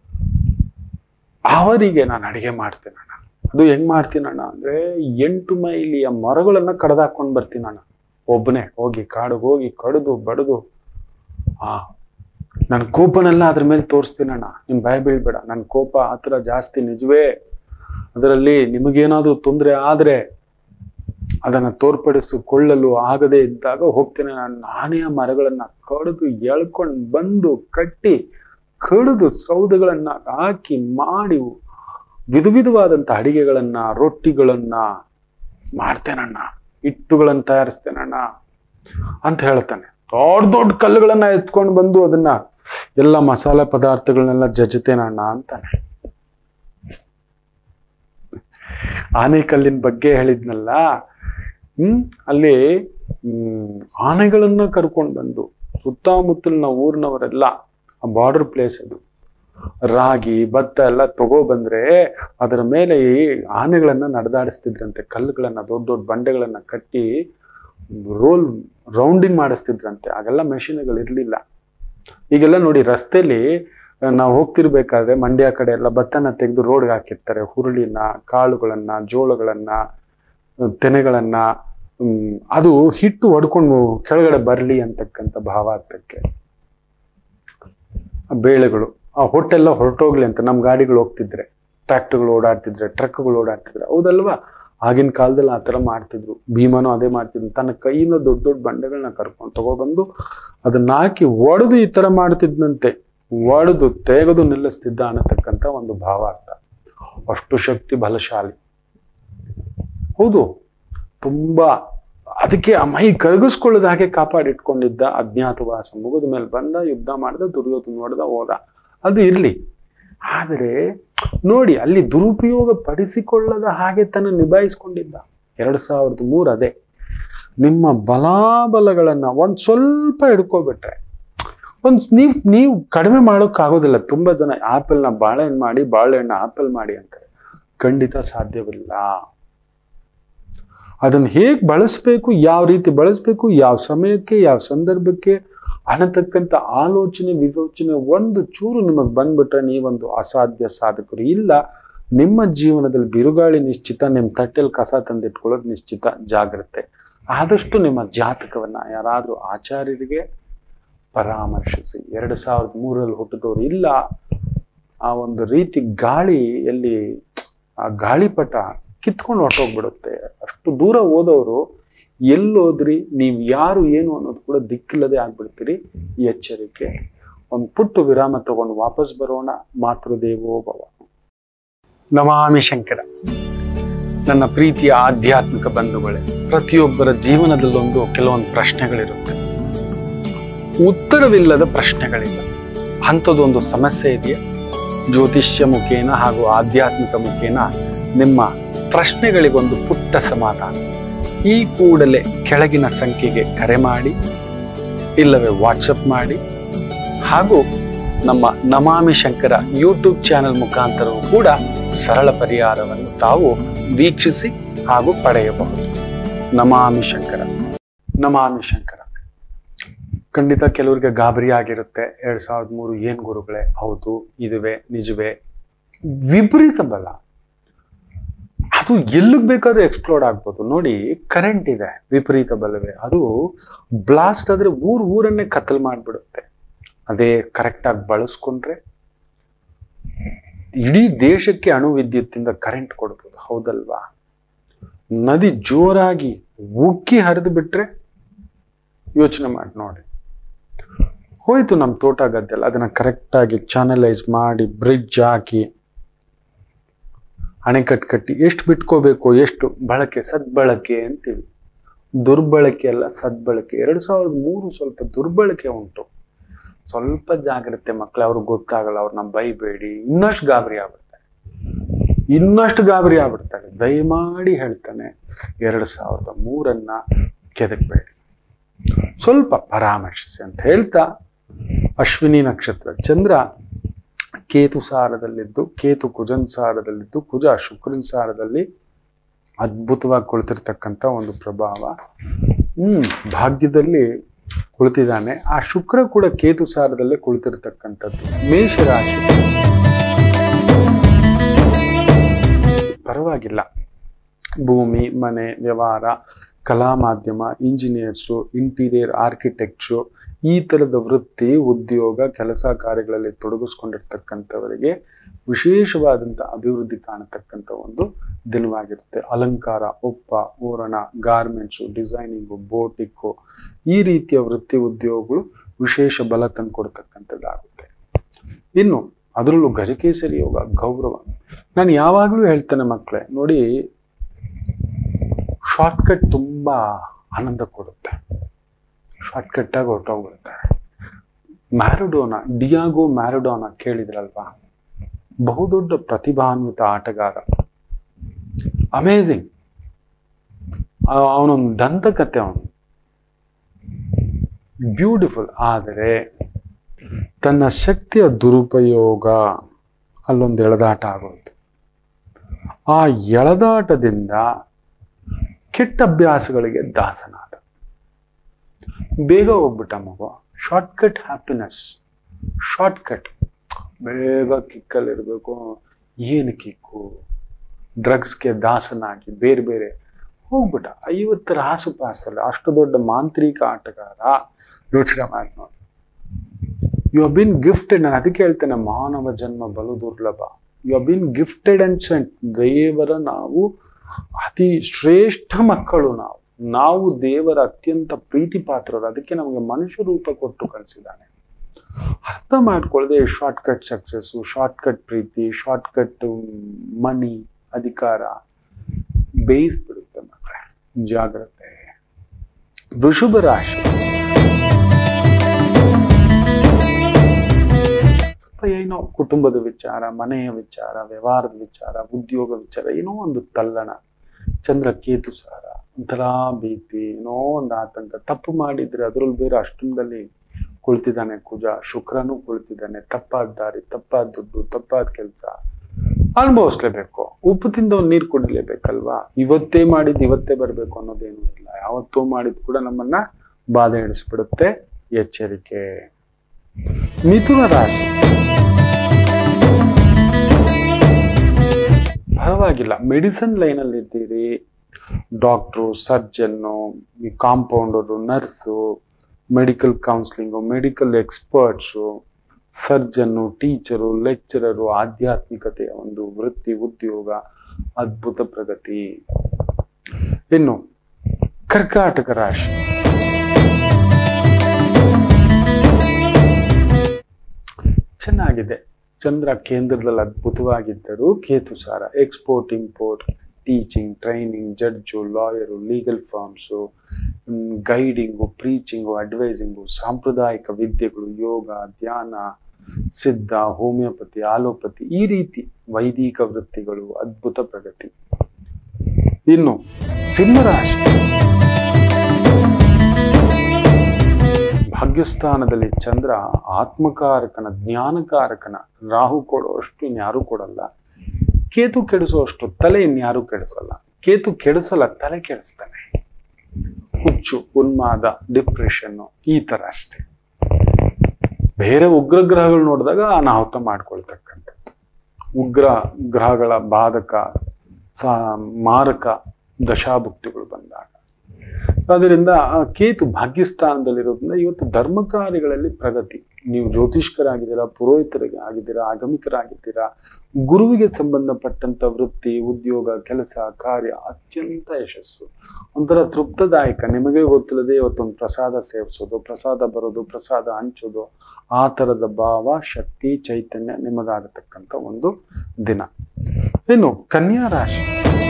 ಅವರಿಗೆ ನಾನು ಅಡಿಗೆ ಮಾಡ್ತೀನಣ್ಣ ಅದು ಹೆಂಗ್ ಮಾಡ್ತೀನಣ್ಣ ಅಂದ್ರೆ ಎಂಟು ಮೈಲಿಯ ಮರಗಳನ್ನ ಕಡ್ದಾಕೊಂಡು ಬರ್ತೀನಣ್ಣ ಒಬ್ಬನೇ ಹೋಗಿ ಕಾಡಿಗೆ ಹೋಗಿ ಕಡ್ದು ಬಡ್ದು ಆ ನನ್ನ ಕೋಪನೆಲ್ಲ ಅದ್ರ ಮೇಲೆ ತೋರಿಸ್ತೀನಣ್ಣ ನಿನ್ ಭಯ ಬೀಳ್ಬೇಡ ನನ್ನ ಕೋಪ ಆತರ ಜಾಸ್ತಿ ನಿಜವೇ ಅದರಲ್ಲಿ ನಿಮಗೇನಾದ್ರೂ ತೊಂದರೆ ಆದ್ರೆ ಅದನ್ನ ತೋರ್ಪಡಿಸಿಕೊಳ್ಳಲು ಆಗದೆ ಇದ್ದಾಗ ಹೋಗ್ತೇನೆ ನಾನು ನಾನೇ ಆ ಮರಗಳನ್ನ ಕಡಿದು ಎಳ್ಕೊಂಡು ಬಂದು ಕಟ್ಟಿ ಕಡಿದು ಸೌದೆಗಳನ್ನ ಹಾಕಿ ಮಾಡಿ ವಿಧ ವಿಧವಾದಂಥ ಅಡಿಗೆಗಳನ್ನ ರೊಟ್ಟಿಗಳನ್ನ ಮಾಡ್ತೇನಣ್ಣ ಹಿಟ್ಟುಗಳನ್ನ ತಯಾರಿಸ್ತೇನಣ್ಣ ಅಂತ ಹೇಳ್ತಾನೆ ದೊಡ್ಡ ದೊಡ್ಡ ಕಲ್ಲುಗಳನ್ನ ಎತ್ಕೊಂಡು ಬಂದು ಅದನ್ನ ಎಲ್ಲ ಮಸಾಲೆ ಪದಾರ್ಥಗಳನ್ನೆಲ್ಲ ಜಜ್ತೇನಣ್ಣ ಅಂತಾನೆ ಆನೆಕಲ್ಲಿನ ಬಗ್ಗೆ ಹೇಳಿದ್ನಲ್ಲ ಹ್ಮ್ ಅಲ್ಲಿ ಹ್ಮ್ ಆನೆಗಳನ್ನ ಕರ್ಕೊಂಡು ಬಂದು ಸುತ್ತಮುತ್ತಲಿನ ಊರಿನವರೆಲ್ಲ ಆ ಬಾರ್ಡರ್ ಪ್ಲೇಸ್ ಅದು ರಾಗಿ ಭತ್ತ ಎಲ್ಲ ತಗೋ ಬಂದ್ರೆ ಅದರ ಮೇಲೆ ಈ ಆನೆಗಳನ್ನ ನಡೆದಾಡಿಸ್ತಿದ್ರಂತೆ ಕಲ್ಲುಗಳನ್ನ ದೊಡ್ಡ ದೊಡ್ಡ ಬಂಡೆಗಳನ್ನ ಕಟ್ಟಿ ರೋಲ್ ರೌಂಡಿಂಗ್ ಮಾಡಿಸ್ತಿದ್ರಂತೆ ಆಗೆಲ್ಲ ಮೆಷಿನ್ಗಳು ಇರ್ಲಿಲ್ಲ ಈಗೆಲ್ಲ ನೋಡಿ ರಸ್ತೆಲಿ ನಾವು ಹೋಗ್ತಿರ್ಬೇಕಾದ್ರೆ ಮಂಡ್ಯ ಕಡೆ ಎಲ್ಲ ಭತ್ತನ ತೆಗೆದು ರೋಡ್ಗೆ ಹಾಕಿರ್ತಾರೆ ಹುರುಳಿನ ಕಾಳುಗಳನ್ನ ಜೋಳಗಳನ್ನ ತೆನೆಗಳನ್ನ ಹ್ಮ್, ಅದು ಹಿಟ್ಟು ಹೊಡ್ಕೊಂಡು ಕೆಳಗಡೆ ಬರಲಿ ಅಂತಕ್ಕಂಥ ಭಾವಾರ್ಥಕ್ಕೆ ಆ ಬೇಳೆಗಳು ಆ ಹೊಟ್ಟೆಲ್ಲ ಹೊರಟೋಗ್ಲಿ ಅಂತ ನಮ್ಮ ಗಾಡಿಗಳು ಹೋಗ್ತಿದ್ರೆ ಟ್ರ್ಯಾಕ್ಟರ್ಗಳು ಓಡಾಡ್ತಿದ್ರೆ ಟ್ರಕ್ಗಳು ಓಡಾಡ್ತಿದ್ರೆ ಹೌದಲ್ವಾ ಆಗಿನ ಕಾಲದಲ್ಲಿ ಆ ಥರ ಮಾಡ್ತಿದ್ರು ಭೀಮನು ಅದೇ ಮಾಡ್ತಿದ್ರು ತನ್ನ ಕೈಯಿಂದ ದೊಡ್ಡ ದೊಡ್ಡ ಬಂಡೆಗಳನ್ನ ಕರ್ಕೊಂಡು ತಗೊಬಂದು ಅದನ್ನ ಹಾಕಿ ಒಡೆದು ಈ ಥರ ಮಾಡ್ತಿದ್ನಂತೆ ಒಡೆದು ತೆಗೆದು ನಿಲ್ಲಿಸ್ತಿದ್ದ ಅನ್ನತಕ್ಕಂಥ ಒಂದು ಭಾವಾರ್ಥ ಅಷ್ಟು ಶಕ್ತಿ ಬಲಶಾಲಿ ಹೌದು ತುಂಬಾ ಅದಕ್ಕೆ ಆ ಮೈ ಕರಗಿಸ್ಕೊಳ್ಳೋದು ಹಾಗೆ ಕಾಪಾಡಿಟ್ಕೊಂಡಿದ್ದ ಅಜ್ಞಾತವಾಸ ಮುಗಿದ ಮೇಲೆ ಬಂದ ಯುದ್ಧ ಮಾಡ್ದ ದುರ್ಯೋಧನ ನೋಡ್ದ ಹೋದ ಅದು ಇರ್ಲಿ ಆದರೆ ನೋಡಿ ಅಲ್ಲಿ ದುರುಪಯೋಗ ಪಡಿಸಿಕೊಳ್ಳದ ಹಾಗೆ ತನ್ನ ನಿಭಾಯಿಸ್ಕೊಂಡಿದ್ದ ಎರಡ್ ಸಾವಿರದ ಮೂರು ಅದೇ ನಿಮ್ಮ ಬಲಾಬಲಗಳನ್ನ ಒಂದ್ ಸ್ವಲ್ಪ ಹಿಡ್ಕೊಬಿಟ್ರೆ ಒಂದ್ ನೀವ್ ನೀವು ಕಡಿಮೆ ಮಾಡೋಕ್ಕಾಗೋದಿಲ್ಲ ತುಂಬಾ ಜನ ಆಪಲ್ನ ಬಾಳೆಹಣ್ಣು ಮಾಡಿ ಬಾಳೆಹಣ್ಣು ಆಪಲ್ ಮಾಡಿ ಅಂತಾರೆ ಖಂಡಿತ ಸಾಧ್ಯವಿಲ್ಲ ಅದನ್ನ ಹೇಗೆ ಬಳಸಬೇಕು ಯಾವ ರೀತಿ ಬಳಸಬೇಕು ಯಾವ ಸಮಯಕ್ಕೆ ಯಾವ ಸಂದರ್ಭಕ್ಕೆ ಅನ್ನತಕ್ಕಂಥ ಆಲೋಚನೆ ವಿವೇಚನೆ ಒಂದು ಚೂರು ನಿಮಗೆ ಬಂದ್ಬಿಟ್ರೆ ನೀವೊಂದು ಅಸಾಧ್ಯ ಸಾಧಕರು ಇಲ್ಲ ನಿಮ್ಮ ಜೀವನದಲ್ಲಿ ಬಿರುಗಾಳಿ ನಿಶ್ಚಿತ ನಿಮ್ಮ ತಟ್ಟೆಯಲ್ಲಿ ಕಸ ತಂದಿಟ್ಕೊಳ್ಳೋದು ನಿಶ್ಚಿತ ಜಾಗ್ರತೆ ಆದಷ್ಟು ನಿಮ್ಮ ಜಾತಕವನ್ನ ಯಾರಾದರೂ ಆಚಾರ್ಯರಿಗೆ ಪರಾಮರ್ಶಿಸಿ ಎರಡು ಸಾವಿರದ ಮೂರರಲ್ಲಿ ಹುಟ್ಟಿದವರು ಇಲ್ಲ ಆ ಒಂದು ರೀತಿ ಗಾಳಿಯಲ್ಲಿ ಆ ಗಾಳಿಪಟ ಕಿತ್ಕೊಂಡು ಹೊರಟೋಗ್ಬಿಡುತ್ತೆ ಅಷ್ಟು ದೂರ ಹೋದವರು ಎಲ್ಲೋದ್ರಿ ನೀವು ಯಾರು ಏನು ಅನ್ನೋದು ಕೂಡ ದಿಕ್ಕಿಲ್ಲದೆ ಆಗ್ಬಿಡ್ತೀರಿ ಈ ಎಚ್ಚರಿಕೆ ಒಂದು ಪುಟ್ಟು ವಿರಾಮ ತಗೊಂಡು ವಾಪಸ್ ಬರೋಣ ಮಾತೃದೇವೋ ಭವ ನಮಾಮಿ ಶಂಕರ ನನ್ನ ಪ್ರೀತಿಯ ಆಧ್ಯಾತ್ಮಿಕ ಬಂಧುಗಳೇ ಪ್ರತಿಯೊಬ್ಬರ ಜೀವನದಲ್ಲೊಂದು ಕೆಲವೊಂದು ಪ್ರಶ್ನೆಗಳಿರುತ್ತೆ ಉತ್ತರವಿಲ್ಲದ ಪ್ರಶ್ನೆಗಳಿಲ್ಲ ಅಂಥದ್ದೊಂದು ಸಮಸ್ಯೆ ಇದೆಯಾ ಜ್ಯೋತಿಷ್ಯ ಮುಖೇನ ಹಾಗೂ ಆಧ್ಯಾತ್ಮಿಕ ಮುಖೇನ ನಿಮ್ಮ ಪ್ರಶ್ನೆಗಳಿಗೊಂದು ಪುಟ್ಟ ಸಮಾಧಾನ ಈ ಕೂಡಲೇ ಕೆಳಗಿನ ಸಂಖ್ಯೆಗೆ ಕರೆ ಮಾಡಿ ಇಲ್ಲವೇ ವಾಟ್ಸಪ್ ಮಾಡಿ ಹಾಗೂ ನಮ್ಮ ನಮಾಮಿ ಶಂಕರ ಯೂಟ್ಯೂಬ್ ಚಾನೆಲ್ ಮುಖಾಂತರವೂ ಕೂಡ ಸರಳ ಪರಿಹಾರವನ್ನು ತಾವು ವೀಕ್ಷಿಸಿ ಹಾಗೂ ಪಡೆಯಬಹುದು ನಮಾಮಿ ಶಂಕರ ನಮಾಮಿ ಶಂಕರ ಖಂಡಿತ ಕೆಲವರಿಗೆ ಗಾಬರಿ ಆಗಿರುತ್ತೆ ಎರಡ್ ಸಾವಿರದ ಮೂರು ಏನ್ ಗುರುಗಳೇ ಹೌದು ಇದುವೆ ನಿಜವೇ ವಿಪರೀತ ಬಲ ಅದು ಎಲ್ಲಿಗೆ ಬೇಕಾದ್ರೂ ಎಕ್ಸ್ಪ್ಲೋರ್ಡ್ ಆಗ್ಬೋದು ನೋಡಿ ಕರೆಂಟ್ ಇದೆ ವಿಪರೀತ ಬಲವೇ ಅದು ಬ್ಲಾಸ್ಟ್ ಆದ್ರೆ ಊರ್ ಊರನ್ನೇ ಕತ್ತಲ್ ಮಾಡ್ಬಿಡುತ್ತೆ ಅದೇ ಕರೆಕ್ಟಾಗಿ ಬಳಸ್ಕೊಂಡ್ರೆ ಇಡೀ ದೇಶಕ್ಕೆ ಅಣು ವಿದ್ಯುತ್ತಿಂದ ಕರೆಂಟ್ ಕೊಡ್ಬೋದು ಹೌದಲ್ವಾ ನದಿ ಜೋರಾಗಿ ಉಕ್ಕಿ ಹರಿದು ಬಿಟ್ರೆ ಯೋಚನೆ ಮಾಡಿ ನೋಡಿ ಹೋಯ್ತು ನಮ್ಮ ತೋಟ ಗದ್ದೆಲ್ಲ ಅದನ್ನ ಕರೆಕ್ಟಾಗಿ ಚಾನಲೈಸ್ ಮಾಡಿ ಬ್ರಿಡ್ಜ್ ಹಾಕಿ ಅಣೆಕಟ್ಟು ಕಟ್ಟಿ ಎಷ್ಟು ಬಿಟ್ಕೋಬೇಕು ಎಷ್ಟು ಬಳಕೆ ಸದ್ಬಳಕೆ ಅಂತೀವಿ ದುರ್ಬಳಕೆ ಅಲ್ಲ ಸದ್ಬಳಕೆ ಎರಡು ಸಾವಿರದ ಮೂರು ಸ್ವಲ್ಪ ದುರ್ಬಳಕೆ ಉಂಟು ಸ್ವಲ್ಪ ಜಾಗ್ರತೆ ಮಕ್ಕಳು ಅವ್ರಿಗೆ ಗೊತ್ತಾಗಲ್ಲ ಅವ್ರನ್ನ ಬೈಬೇಡಿ ಇನ್ನಷ್ಟು ಗಾಬರಿ ಆಗ್ಬಿಡ್ತಾರೆ ಇನ್ನಷ್ಟು ಗಾಬರಿ ಆಗ್ಬಿಡ್ತಾರೆ ದಯಮಾಡಿ ಹೇಳ್ತಾನೆ ಎರಡು ಸಾವಿರದ ಮೂರನ್ನ ಕೆದಕ್ಬೇಡಿ ಸ್ವಲ್ಪ ಪರಾಮರ್ಶಿಸಿ ಅಂತ ಹೇಳ್ತಾ ಅಶ್ವಿನಿ ನಕ್ಷತ್ರ ಚಂದ್ರ ಕೇತು ಸಾರದಲ್ಲಿದ್ದು ಕೇತು ಕುಜನ್ ಸಾರದಲ್ಲಿದ್ದು ಕುಜ ಶುಕ್ರನ್ ಸಾರದಲ್ಲಿ ಅದ್ಭುತವಾಗಿ ಕುಳಿತಿರ್ತಕ್ಕಂಥ ಒಂದು ಪ್ರಭಾವ ಹ್ಮ್ ಭಾಗ್ಯದಲ್ಲಿ ಕುಳಿತಿದ್ದಾನೆ ಆ ಶುಕ್ರ ಕೂಡ ಕೇತು ಸಾರದಲ್ಲೇ ಕುಳಿತಿರ್ತಕ್ಕಂಥದ್ದು ಮೇಷರಾಶಿ ಪರವಾಗಿಲ್ಲ ಭೂಮಿ ಮನೆ ವ್ಯವಹಾರ ಕಲಾ ಮಾಧ್ಯಮ ಇಂಜಿನಿಯರ್ಸು ಇಂಟೀರಿಯರ್ ಆರ್ಕಿಟೆಕ್ಚರು ಈ ಥರದ ವೃತ್ತಿ ಉದ್ಯೋಗ ಕೆಲಸ ಕಾರ್ಯಗಳಲ್ಲಿ ತೊಡಗಿಸ್ಕೊಂಡಿರ್ತಕ್ಕಂಥವರಿಗೆ ವಿಶೇಷವಾದಂಥ ಅಭಿವೃದ್ಧಿ ಕಾಣತಕ್ಕಂಥ ಒಂದು ದಿನವಾಗಿರುತ್ತೆ ಅಲಂಕಾರ ಒಪ್ಪ ಓರಣ ಗಾರ್ಮೆಂಟ್ಸು ಡಿಸೈನಿಂಗು ಬೋಟಿಕ್ಕು ಈ ರೀತಿಯ ವೃತ್ತಿ ಉದ್ಯೋಗಗಳು ವಿಶೇಷ ಬಲ ತಂದು ಕೊಡ್ತಕ್ಕಂಥದ್ದಾಗುತ್ತೆ ಇನ್ನು ಅದರಲ್ಲೂ ಗಜಕೇಸರಿ ಯೋಗ ಗೌರವ ನಾನು ಯಾವಾಗಲೂ ಹೇಳ್ತೇನೆ ಮಕ್ಕಳೇ ನೋಡಿ ಶಾರ್ಟ್ಕಟ್ ತುಂಬಾ ಆನಂದ ಕೊಡುತ್ತೆ ಶಾರ್ಟ್ಕಟ್ ಆಗಿ ಹೊರಟೋಗ್ಬಿಡುತ್ತೆ ಮ್ಯಾರಡೋನಾ ಡಿಯಾಗೋ ಮ್ಯಾರಡೋನಾ ಕೇಳಿದ್ರಲ್ವಾ ಬಹುದೊಡ್ಡ ಪ್ರತಿಭಾನ್ವಿತ ಆಟಗಾರ ಅಮೇಝಿಂಗ್ ಅವನೊಂದು ದಂತಕತೆ ಅವನು ಬ್ಯೂಟಿಫುಲ್ ಆದರೆ ತನ್ನ ಶಕ್ತಿಯ ದುರುಪಯೋಗ ಅಲ್ಲೊಂದು ಎಳೆದಾಟ ಆಗೋಯ್ತು ಆ ಎಳೆದಾಟದಿಂದ ಕೆಟ್ಟ ಅಭ್ಯಾಸಗಳಿಗೆ ದಾಸನಾದ ಬೇಗ ಹೋಗ್ಬಿಟ್ಟ ಮಗು ಶಾರ್ಟ್ಕಟ್ ಹ್ಯಾಪಿನೆಸ್ ಶಾರ್ಟ್ಕಟ್ ಬೇಗ ಕಿಕ್ಕಲ್ಲಿರಬೇಕು ಏನು ಕಿಕ್ಕು ಡ್ರಗ್ಸ್ಗೆ ದಾಸನಾಗಿ ಬೇರೆ ಬೇರೆ ಹೋಗ್ಬಿಟ್ಟ ಐವತ್ತರ ಆಸುಪಾಸಲ್ಲಿ ಅಷ್ಟು ದೊಡ್ಡ ಮಾಂತ್ರಿಕ ಆಟಗಾರ ಯೋಚನೆ ಮಾಡಿ ನೋಡಿ ಯು ಹ್ ಬಿನ್ ಗಿಫ್ಟೆಡ್ ನಾನು ಅದಕ್ಕೆ ಹೇಳ್ತೇನೆ ಮಾನವ ಜನ್ಮ ಬಲು ದುರ್ಲಭ you have been gifted and sent ದೇವರ ನಾವು ಅತಿ ಶ್ರೇಷ್ಠ ಮಕ್ಕಳು ನಾವು ನಾವು ದೇವರ ಅತ್ಯಂತ ಪ್ರೀತಿ ಪಾತ್ರರು ಅದಕ್ಕೆ ನಮಗೆ ಮನುಷ್ಯ ರೂಪ ಕೊಟ್ಟು ಕಳಿಸಿದ್ದಾನೆ ಅರ್ಥ ಮಾಡ್ಕೊಳ್ಳದೆ ಶಾರ್ಟ್ಕಟ್ ಸಕ್ಸಸ್ಸು ಶಾರ್ಟ್ಕಟ್ ಪ್ರೀತಿ ಶಾರ್ಟ್ಕಟ್ ಮನಿ ಅಧಿಕಾರ ಬೇಯಿಸ್ಬಿಡುತ್ತೆ ಮಕ್ಕಳೇ ಜಾಗ್ರತೆ ವೃಷಭ ರಾಶಿ ಸ್ವಲ್ಪ ಏನೋ ಕುಟುಂಬದ ವಿಚಾರ ಮನೆಯ ವಿಚಾರ ವ್ಯವಹಾರದ ವಿಚಾರ ಉದ್ಯೋಗ ವಿಚಾರ ಏನೋ ಒಂದು ತಲ್ಲಣ ಚಂದ್ರ ಕೇತು ಸಾರ ಒಂಥರ ಭೀತಿ ಏನೋ ಒಂದು ಆತಂಕ ತಪ್ಪು ಮಾಡಿದ್ರೆ ಅದ್ರಲ್ಲಿ ಬೇರೆ ಅಷ್ಟಮದಲ್ಲಿ ಕುಳಿತಿದ್ದಾನೆ ಕುಜ ಶುಕ್ರನೂ ಕುಳಿತಿದ್ದಾನೆ ತಪ್ಪಾದ ದಾರಿ ತಪ್ಪಾದ ದುಡ್ಡು ತಪ್ಪಾದ ಕೆಲಸ ಅನುಭವಿಸ್ಲೇಬೇಕು ಉಪ್ಪು ತಿಂದವ್ ನೀರು ಕುಡಿಲೇಬೇಕಲ್ವಾ ಇವತ್ತೇ ಮಾಡಿದ್ ಇವತ್ತೇ ಬರಬೇಕು ಅನ್ನೋದೇನು ಇಲ್ಲ ಯಾವತ್ತೂ ಮಾಡಿದ್ ಕೂಡ ನಮ್ಮನ್ನ ಬಾಧೆ ಹಿಡಿಸ್ಬಿಡುತ್ತೆ ಎಚ್ಚರಿಕೆ ಮಿಥುನ ರಾಶಿ ಪರವಾಗಿಲ್ಲ ಮೆಡಿಸಿನ್ ಲೈನಲ್ಲಿ ಇದ್ದೀರಿ doctor surgeon compounder nurse medical counselling medical experts surgeon teacher lecturer ಆಧ್ಯಾತ್ಮಿಕತೆಯ ಒಂದು ವೃತ್ತಿ ಉದ್ಯೋಗ ಅದ್ಭುತ ಪ್ರಗತಿ ಇನ್ನು ಕರ್ಕಾಟಕ ರಾಶಿ ಚೆನ್ನಾಗಿದೆ ಚಂದ್ರ ಕೇಂದ್ರದಲ್ಲಿ ಅದ್ಭುತವಾಗಿದ್ದರು ಕೇತು ಸಾರ export import teaching training judge lawyer legal forms guiding preaching advising ಸಾಂಪ್ರದಾಯಿಕ ವಿದ್ಯೆಗಳು ಯೋಗ ಧ್ಯಾನ ಸಿದ್ಧ ಹೋಮಿಯೋಪತಿ ಆಲೋಪತಿ ಈ ರೀತಿ ವೈದಿಕ ವೃತ್ತಿಗಳು ಅದ್ಭುತ ಪ್ರಗತಿ ಇನ್ನು ಸಿಂಹರಾಶಿ ಭಾಗ್ಯಸ್ಥಾನದಲ್ಲಿ ಚಂದ್ರ ಆತ್ಮಕಾರಕನ ಜ್ಞಾನಕಾರಕನ ರಾಹು ಕೊಡುವಷ್ಟು ಇನ್ಯಾರೂ ಕೊಡಲ್ಲ ಕೇತು ಕೆಡಿಸುವಷ್ಟು ತಲೆ ಇನ್ಯಾರೂ ಕೆಡಿಸಲ್ಲ ಕೇತು ಕೆಡಿಸಲ್ಲ ತಲೆ ಕೆಡಿಸ್ತಾನೆ ಹುಚ್ಚು ಉನ್ಮಾದ ಡಿಪ್ರೆಷನ್ನು ಈ ತರ ಅಷ್ಟೇ ಬೇರೆ ಉಗ್ರ ಗ್ರಹಗಳು ನೋಡಿದಾಗ ಅನಾಹುತ ಮಾಡ್ಕೊಳ್ತಕ್ಕಂಥದ್ದು ಉಗ್ರ ಗ್ರಹಗಳ ಬಾಧಕ ಸಾ ಮಾರಕ ದಶಾಭುಕ್ತಿಗಳು ಬಂದಾಗ ಅದರಿಂದ ಆ ಕೇತು ಭಾಗ್ಯಸ್ಥಾನದಲ್ಲಿರೋದ್ರಿಂದ ಇವತ್ತು ಧರ್ಮ ಕಾರ್ಯಗಳಲ್ಲಿ ಪ್ರಗತಿ ನೀವು ಜ್ಯೋತಿಷ್ಕರಾಗಿದ್ದೀರಾ ಪುರೋಹಿತರಿಗೆ ಆಗಿದ್ದೀರಾ ಆಗಮಿಕರಾಗಿದ್ದೀರಾ ಗುರುವಿಗೆ ಸಂಬಂಧಪಟ್ಟಂತ ವೃತ್ತಿ ಉದ್ಯೋಗ ಕೆಲಸ ಕಾರ್ಯ ಅತ್ಯಂತ ಯಶಸ್ಸು ಒಂಥರ ತೃಪ್ತದಾಯಕ ನಿಮಗೆ ಗೊತ್ತಿಲ್ಲದೆ ಇವತ್ತೊಂದು ಪ್ರಸಾದ ಸೇವಿಸೋದು ಪ್ರಸಾದ ಬರೋದು ಪ್ರಸಾದ ಹಂಚೋದು ಆ ಥರದ ಭಾವ ಶಕ್ತಿ ಚೈತನ್ಯ ನಿಮ್ಮದಾಗತಕ್ಕಂಥ ಒಂದು ದಿನ ಇನ್ನು ಕನ್ಯಾ ರಾಶಿ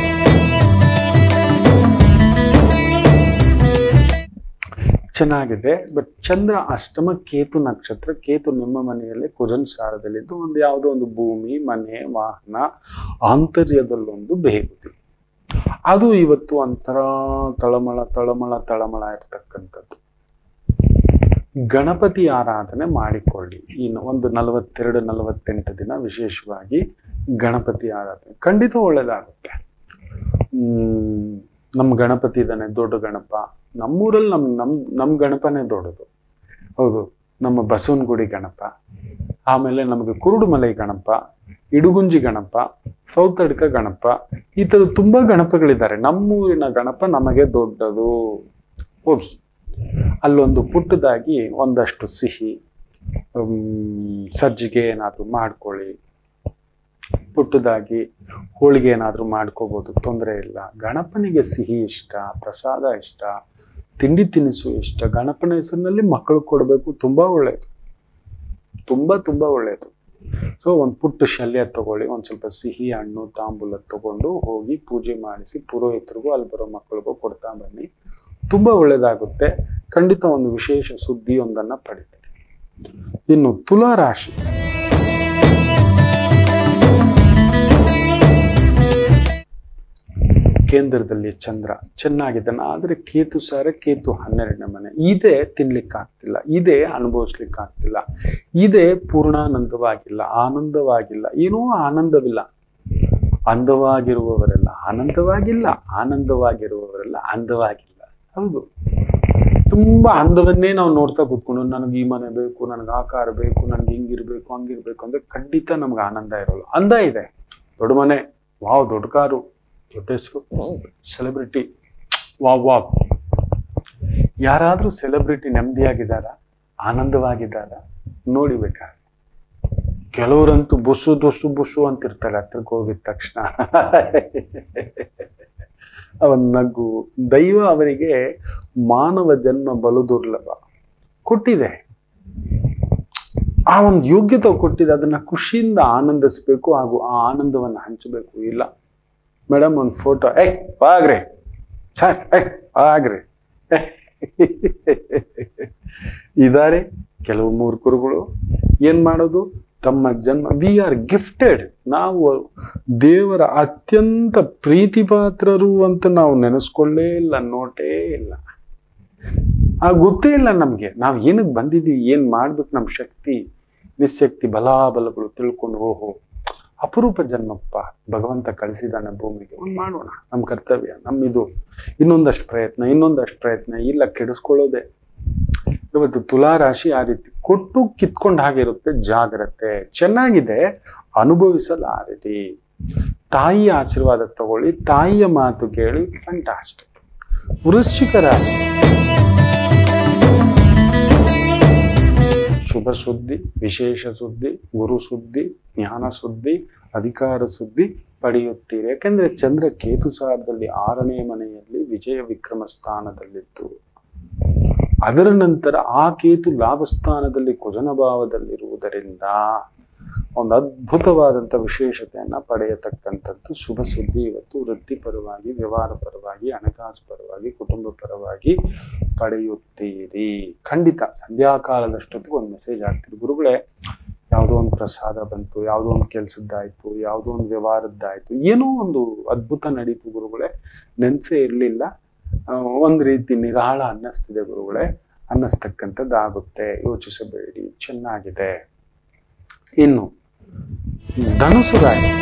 ಚೆನ್ನಾಗಿದೆ ಬಟ್ ಚಂದ್ರ ಅಷ್ಟಮ ಕೇತು ನಕ್ಷತ್ರ ಕೇತು ನಿಮ್ಮ ಮನೆಯಲ್ಲಿ ಕುಜನ್ ಸಾರದಲ್ಲಿದ್ದು ಒಂದು ಯಾವುದೋ ಒಂದು ಭೂಮಿ ಮನೆ ವಾಹನ ಆಂತರ್ಯದಲ್ಲೊಂದು ಬೇಗುತಿ ಅದು ಇವತ್ತು ಒಂಥರ ತಳಮಳ ತಳಮಳ ತಳಮಳ ಇರ್ತಕ್ಕಂಥದ್ದು ಗಣಪತಿ ಆರಾಧನೆ ಮಾಡಿಕೊಳ್ಳಿ ಇನ್ನು ಒಂದು ನಲವತ್ತೆರಡು ನಲವತ್ತೆಂಟು ದಿನ ವಿಶೇಷವಾಗಿ ಗಣಪತಿ ಆರಾಧನೆ ಖಂಡಿತ ಒಳ್ಳೇದಾಗುತ್ತೆ ಹ್ಮ್ ನಮ್ಮ ಗಣಪತಿ ಇದ್ದಾನೆ ದೊಡ್ಡ ಗಣಪ ನಮ್ಮೂರಲ್ಲಿ ನಮ್ ನಮ್ ನಮ್ ಗಣಪನೇ ದೊಡ್ಡದು ಹೌದು ನಮ್ಮ ಬಸವನಗುಡಿ ಗಣಪ ಆಮೇಲೆ ನಮಗೆ ಕುರುಡುಮಲೈ ಗಣಪ ಇಡುಗುಂಜಿ ಗಣಪ ಸೌತಡ್ಕ ಗಣಪ ಈ ಥರ ತುಂಬಾ ಗಣಪಗಳಿದ್ದಾರೆ ನಮ್ಮೂರಿನ ಗಣಪ ನಮಗೆ ದೊಡ್ಡದು ಹೋಗಿ ಅಲ್ಲೊಂದು ಪುಟ್ಟದಾಗಿ ಒಂದಷ್ಟು ಸಿಹಿ ಹ್ಮ್, ಸಜ್ಜಿಗೆ ಏನಾದರೂ ಮಾಡ್ಕೊಳ್ಳಿ ಪುಟ್ಟದಾಗಿ ಹೋಳಿಗೆ ಏನಾದರೂ ಮಾಡ್ಕೋಬೋದು ತೊಂದರೆ ಇಲ್ಲ ಗಣಪನಿಗೆ ಸಿಹಿ ಇಷ್ಟ ಪ್ರಸಾದ ಇಷ್ಟ ತಿಂಡಿ ತಿನಿಸು ಇಷ್ಟ ಗಣಪನ ಹೆಸರಿನಲ್ಲಿ ಮಕ್ಕಳು ಕೊಡಬೇಕು ತುಂಬಾ ಒಳ್ಳೆಯದು ತುಂಬಾ ತುಂಬಾ ಒಳ್ಳೆಯದು ಸೊ ಒಂದು ಪುಟ್ಟ ಶಲ್ಯ ತಗೊಳ್ಳಿ ಒಂದು ಸ್ವಲ್ಪ ಸಿಹಿ ಹಣ್ಣು ತಾಂಬೂಲ ತಗೊಂಡು ಹೋಗಿ ಪೂಜೆ ಮಾಡಿಸಿ ಪುರೋಹಿತರಿಗೂ ಅಲ್ಲಿ ಬರೋ ಮಕ್ಕಳಿಗೂ ಕೊಡ್ತಾ ಬನ್ನಿ ತುಂಬಾ ಒಳ್ಳೇದಾಗುತ್ತೆ ಖಂಡಿತ ಒಂದು ವಿಶೇಷ ಸುದ್ದಿಯೊಂದನ್ನ ಪಡಿತೀರಿ ಇನ್ನು ತುಲಾ ರಾಶಿ ಕೇಂದ್ರದಲ್ಲಿ ಚಂದ್ರ ಚೆನ್ನಾಗಿದ್ದಾನೆ ಆದ್ರೆ ಕೇತು ಸಾರ ಕೇತು ಹನ್ನೆರಡನೇ ಮನೆ ಇದೇ ತಿನ್ಲಿಕ್ಕೆ ಆಗ್ತಿಲ್ಲ ಇದೇ ಅನುಭವಿಸ್ಲಿಕ್ಕೆ ಆಗ್ತಿಲ್ಲ ಇದೇ ಪೂರ್ಣಾನಂದವಾಗಿಲ್ಲ ಆನಂದವಾಗಿಲ್ಲ ಏನೋ ಆನಂದವಿಲ್ಲ ಅಂದವಾಗಿರುವವರೆಲ್ಲ ಆನಂದವಾಗಿಲ್ಲ ಆನಂದವಾಗಿರುವವರೆಲ್ಲ ಅಂದವಾಗಿಲ್ಲ ಹೌದು ತುಂಬಾ ಅಂದವನ್ನೇ ನಾವು ನೋಡ್ತಾ ಕೂತ್ಕೊಂಡು ನನಗೆ ಈ ಮನೆ ಬೇಕು ನನಗೆ ಆ ಕಾರ್ ಬೇಕು ನನಗೆ ಹಿಂಗಿರ್ಬೇಕು ಹಂಗಿರ್ಬೇಕು ಅಂದ್ರೆ ಖಂಡಿತ ನಮ್ಗೆ ಆನಂದ ಇರೋಲ್ಲ ಅಂದ ಇದೆ ದೊಡ್ಡ ಮನೆ ವಾವ್ ದೊಡ್ಡ ಕಾರು ದೊಡ್ಡ ಹೆಸರು ಸೆಲೆಬ್ರಿಟಿ ವಾವ್ ವಾವ್ ಯಾರಾದ್ರೂ ಸೆಲೆಬ್ರಿಟಿ ನೆಮ್ಮದಿಯಾಗಿದ್ದಾರ ಆನಂದವಾಗಿದ್ದಾರ ನೋಡಿ ಬೇಕಾದ್ರೆ ಕೆಲವರಂತೂ ಬುಸ್ಸು ದುಸ್ಸು ಬುಸ್ಸು ಅಂತಿರ್ತಾರೆ ಹತ್ರಕ್ಕೆ ಹೋಗಿದ ತಕ್ಷಣ ಅವನ್ ನಗು ದೈವ ಅವರಿಗೆ ಮಾನವ ಜನ್ಮ ಬಲು ದುರ್ಲಭ ಕೊಟ್ಟಿದೆ ಆ ಒಂದು ಯೋಗ್ಯತೆ ಕೊಟ್ಟಿದೆ ಅದನ್ನ ಖುಷಿಯಿಂದ ಆನಂದಿಸ್ಬೇಕು ಹಾಗೂ ಆ ಆನಂದವನ್ನ ಹಂಚಬೇಕು ಇಲ್ಲ ಮೇಡಮ್ ಒಂದು ಫೋಟೋ ಏ ಆಗ್ರಿ ಸರ್ ಏ ಆಗ್ರಿ ಇದಾರೆ ಕೆಲವು ಮೂರ್ಖರುಗಳು ಏನ್ ಮಾಡೋದು ತಮ್ಮ ಜನ್ಮ ವಿ ಆರ್ ಗಿಫ್ಟೆಡ್ ನಾವು ದೇವರ ಅತ್ಯಂತ ಪ್ರೀತಿಪಾತ್ರರು ಅಂತ ನಾವು ನೆನೆಸ್ಕೊಳ್ಳೇ ಇಲ್ಲ ನೋಟೇ ಇಲ್ಲ ಆ ಗೊತ್ತೇ ಇಲ್ಲ ನಮ್ಗೆ ನಾವು ಏನಕ್ಕೆ ಬಂದಿದ್ದೀವಿ ಏನ್ ಮಾಡ್ಬೇಕು ನಮ್ಮ ಶಕ್ತಿ ನಿಶಕ್ತಿ ಬಲಾಬಲಗಳು ತಿಳ್ಕೊಂಡು ಓಹೋ ಅಪರೂಪ ಜನ್ಮಪ್ಪ ಭಗವಂತ ಕಳಿಸಿದಾನೆ ಭೂಮಿಗೆ ಒಂದು ಮಾಡೋಣ ನಮ್ಮ ಕರ್ತವ್ಯ ನಮ್ಮಿದು ಇನ್ನೊಂದಷ್ಟು ಪ್ರಯತ್ನ ಇನ್ನೊಂದಷ್ಟು ಪ್ರಯತ್ನ ಇಲ್ಲ ಕೆಡಿಸ್ಕೊಳ್ಳೋದೆ ಇವತ್ತು ತುಲಾ ರಾಶಿ ಆ ರೀತಿ ಕೊಟ್ಟು ಕಿತ್ಕೊಂಡ್ ಹಾಗಿರುತ್ತೆ ಜಾಗ್ರತೆ ಚೆನ್ನಾಗಿದೆ ಅನುಭವಿಸಲಾರಿರಿ ತಾಯಿಯ ಆಶೀರ್ವಾದ ತಗೊಳ್ಳಿ ತಾಯಿಯ ಮಾತು ಕೇಳಿ ಫ್ಯಾಂಟಾಸ್ಟಿಕ್ ವೃಶ್ಚಿಕ ರಾಶಿ ಶುಭ ಸುದ್ದಿ ವಿಶೇಷ ಸುದ್ದಿ ಗುರು ಸುದ್ದಿ ಜ್ಞಾನ ಸುದ್ದಿ ಅಧಿಕಾರ ಸುದ್ದಿ ಪಡೆಯುತ್ತೀರಿ ಯಾಕೆಂದ್ರೆ ಚಂದ್ರ ಕೇತು ಸಾರದಲ್ಲಿ ಆರನೇ ಮನೆಯಲ್ಲಿ ವಿಜಯ ವಿಕ್ರಮ ಸ್ಥಾನದಲ್ಲಿತ್ತು ಅದರ ನಂತರ ಆ ಕೇತು ಲಾಭ ಸ್ಥಾನದಲ್ಲಿ ಕುಜನ ಭಾವದಲ್ಲಿರುವುದರಿಂದ ಒಂದು ಅದ್ಭುತವಾದಂಥ ವಿಶೇಷತೆಯನ್ನ ಪಡೆಯತಕ್ಕಂಥದ್ದು ಶುಭ ಸುದ್ದಿ ಇವತ್ತು ವೃತ್ತಿಪರವಾಗಿ ವ್ಯವಹಾರ ಪರವಾಗಿ ಹಣಕಾಸು ಪರವಾಗಿ ಕುಟುಂಬ ಪರವಾಗಿ ಪಡೆಯುತ್ತೀರಿ ಖಂಡಿತ ಸಂಧ್ಯಾಕಾಲದಷ್ಟೊತ್ತಿಗೆ ಒಂದು ಮೆಸೇಜ್ ಆಗ್ತೀರಿ ಗುರುಗಳೇ ಯಾವುದೋ ಒಂದು ಪ್ರಸಾದ ಬಂತು ಯಾವುದೋ ಒಂದು ಕೆಲಸದ್ದಾಯ್ತು ಯಾವುದೋ ಒಂದು ವ್ಯವಹಾರದ್ದಾಯ್ತು ಏನೋ ಒಂದು ಅದ್ಭುತ ನಡೀತು ಗುರುಗಳೇ ನೆನ್ಸೇ ಇರಲಿಲ್ಲ ಒಂದು ರೀತಿ ನಿರಾಳ ಅನ್ನಿಸ್ತಿದೆ ಗುರುಗಳೇ ಅನ್ನಿಸ್ತಕ್ಕಂಥದ್ದು ಆಗುತ್ತೆ ಯೋಚಿಸಬೇಡಿ ಚೆನ್ನಾಗಿದೆ ಇನ್ನು ಧನುಸು ರಾಶಿ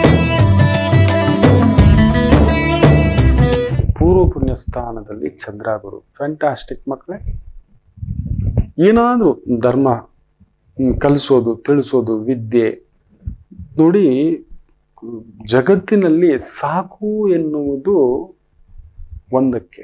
ಪೂರ್ವ ಪುಣ್ಯ ಸ್ಥಾನದಲ್ಲಿ ಚಂದ್ರ ಗುರು ಫ್ಯಾಂಟಾಸ್ಟಿಕ್ ಮಕ್ಕಳೇ ಏನಾದ್ರೂ ಧರ್ಮ ಹ್ಮ್, ಕಲಿಸೋದು ತಿಳಿಸೋದು ವಿದ್ಯೆ ನೋಡಿ ಜಗತ್ತಿನಲ್ಲಿ ಸಾಕು ಎನ್ನುವುದು ಒಂದಕ್ಕೆ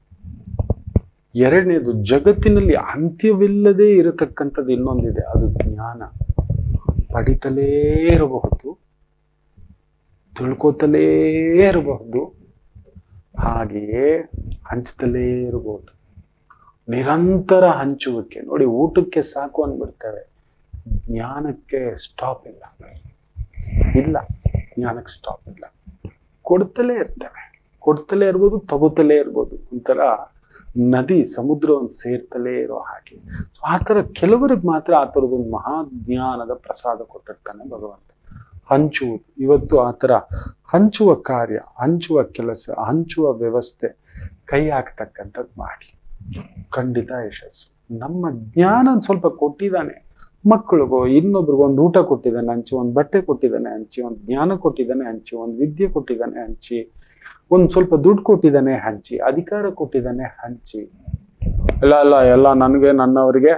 ಎರಡನೇದು ಜಗತ್ತಿನಲ್ಲಿ ಅಂತ್ಯವಿಲ್ಲದೆ ಇರತಕ್ಕಂಥದ್ದು ಇನ್ನೊಂದಿದೆ ಅದು ಜ್ಞಾನ ಪಡಿತಲೇ ಇರಬಹುದು ತಿಳ್ಕೊತಲೇ ಇರಬಹುದು ಹಾಗೆಯೇ ಹಂಚ್ತಲೇ ಇರಬಹುದು ನಿರಂತರ ಹಂಚುವಿಕೆ ನೋಡಿ ಊಟಕ್ಕೆ ಸಾಕು ಅಂದ್ಬಿಡ್ತೇವೆ ಜ್ಞಾನಕ್ಕೆ ಸ್ಟಾಪ್ ಇಲ್ಲ ಇಲ್ಲ ಜ್ಞಾನಕ್ಕೆ ಸ್ಟಾಪ್ ಇಲ್ಲ ಕೊಡ್ತಲೇ ಇರ್ತೇವೆ ಕೊಡ್ತಲೇ ಇರ್ಬೋದು ತಗೋತಲೇ ಇರ್ಬೋದು ಒಂಥರ ನದಿ ಸಮುದ್ರವನ್ನು ಸೇರ್ತಲೇ ಇರೋ ಹಾಗೆ ಸೊ ಆ ಥರ ಕೆಲವರಿಗೆ ಮಾತ್ರ ಆ ಥರದೊಂದು ಮಹಾಜ್ಞಾನದ ಪ್ರಸಾದ ಕೊಟ್ಟಿರ್ತಾನೆ ಭಗವಂತ ಹಂಚುವುದು ಇವತ್ತು ಆ ಥರ ಹಂಚುವ ಕಾರ್ಯ ಹಂಚುವ ಕೆಲಸ ಹಂಚುವ ವ್ಯವಸ್ಥೆ ಕೈ ಹಾಕ್ತಕ್ಕಂಥದ್ದು ಮಾಡಿ ಖಂಡಿತ ಯಶಸ್ಸು ನಮ್ಮ ಜ್ಞಾನ ಒಂದ್ ಸ್ವಲ್ಪ ಕೊಟ್ಟಿದ್ದಾನೆ ಮಕ್ಕಳಿಗೋ ಇನ್ನೊಬ್ರಿಗೂ ಒಂದು ಊಟ ಕೊಟ್ಟಿದ್ದಾನೆ ಹಂಚಿ ಒಂದು ಬಟ್ಟೆ ಕೊಟ್ಟಿದ್ದಾನೆ ಹಂಚಿ ಒಂದು ಜ್ಞಾನ ಕೊಟ್ಟಿದ್ದಾನೆ ಹಂಚಿ ಒಂದು ವಿದ್ಯೆ ಕೊಟ್ಟಿದ್ದಾನೆ ಹಂಚಿ ಒಂದು ಸ್ವಲ್ಪ ದುಡ್ಡು ಕೊಟ್ಟಿದ್ದಾನೆ ಹಂಚಿ ಅಧಿಕಾರ ಕೊಟ್ಟಿದ್ದಾನೆ ಹಂಚಿ ಇಲ್ಲ ಅಲ್ಲ ಎಲ್ಲ ನನಗೆ ನನ್ನವರಿಗೆ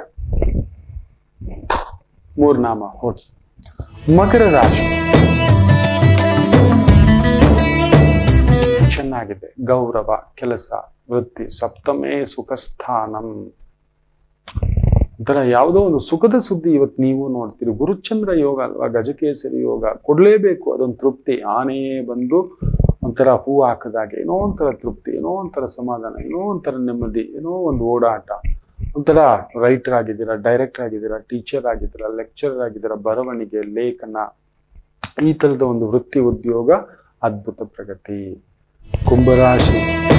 ಮೂರ್ನಾಮ ಹೊಡಿ ಮಕರ ರಾಶಿ ಚೆನ್ನಾಗಿದೆ ಗೌರವ ಕೆಲಸ ವೃತ್ತಿ ಸಪ್ತಮೇ ಸುಖ ಸ್ಥಾನಂ ಒಂಥರ ಯಾವುದೋ ಒಂದು ಸುಖದ ಸುದ್ದಿ ಇವತ್ತು ನೀವು ನೋಡ್ತೀರಿ ಗುರುಚಂದ್ರ ಯೋಗ ಅಲ್ವಾ ಗಜಕೇಸರಿ ಯೋಗ ಕೊಡ್ಲೇಬೇಕು ಅದೊಂದು ತೃಪ್ತಿ ಆನೆಯೇ ಬಂದು ಒಂಥರ ಹೂ ಹಾಕಿದಾಗೆ ಏನೋ ಒಂಥರ ತೃಪ್ತಿ ಏನೋ ಒಂಥರ ಸಮಾಧಾನ ಏನೋ ಒಂಥರ ನೆಮ್ಮದಿ ಏನೋ ಒಂದು ಓಡಾಟ ಒಂಥರ ರೈಟರ್ ಆಗಿದ್ದೀರಾ ಡೈರೆಕ್ಟರ್ ಆಗಿದ್ದೀರಾ ಟೀಚರ್ ಆಗಿದ್ದೀರಾ ಲೆಕ್ಚರರ್ ಆಗಿದ್ದೀರಾ ಬರವಣಿಗೆ ಲೇಖನ ಈ ಥರದ ಒಂದು ವೃತ್ತಿ ಉದ್ಯೋಗ ಅದ್ಭುತ ಪ್ರಗತಿ ಕುಂಭರಾಶಿ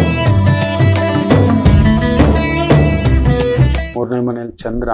ಮೂರನೇ ಮನೆಯಲ್ಲಿ ಚಂದ್ರ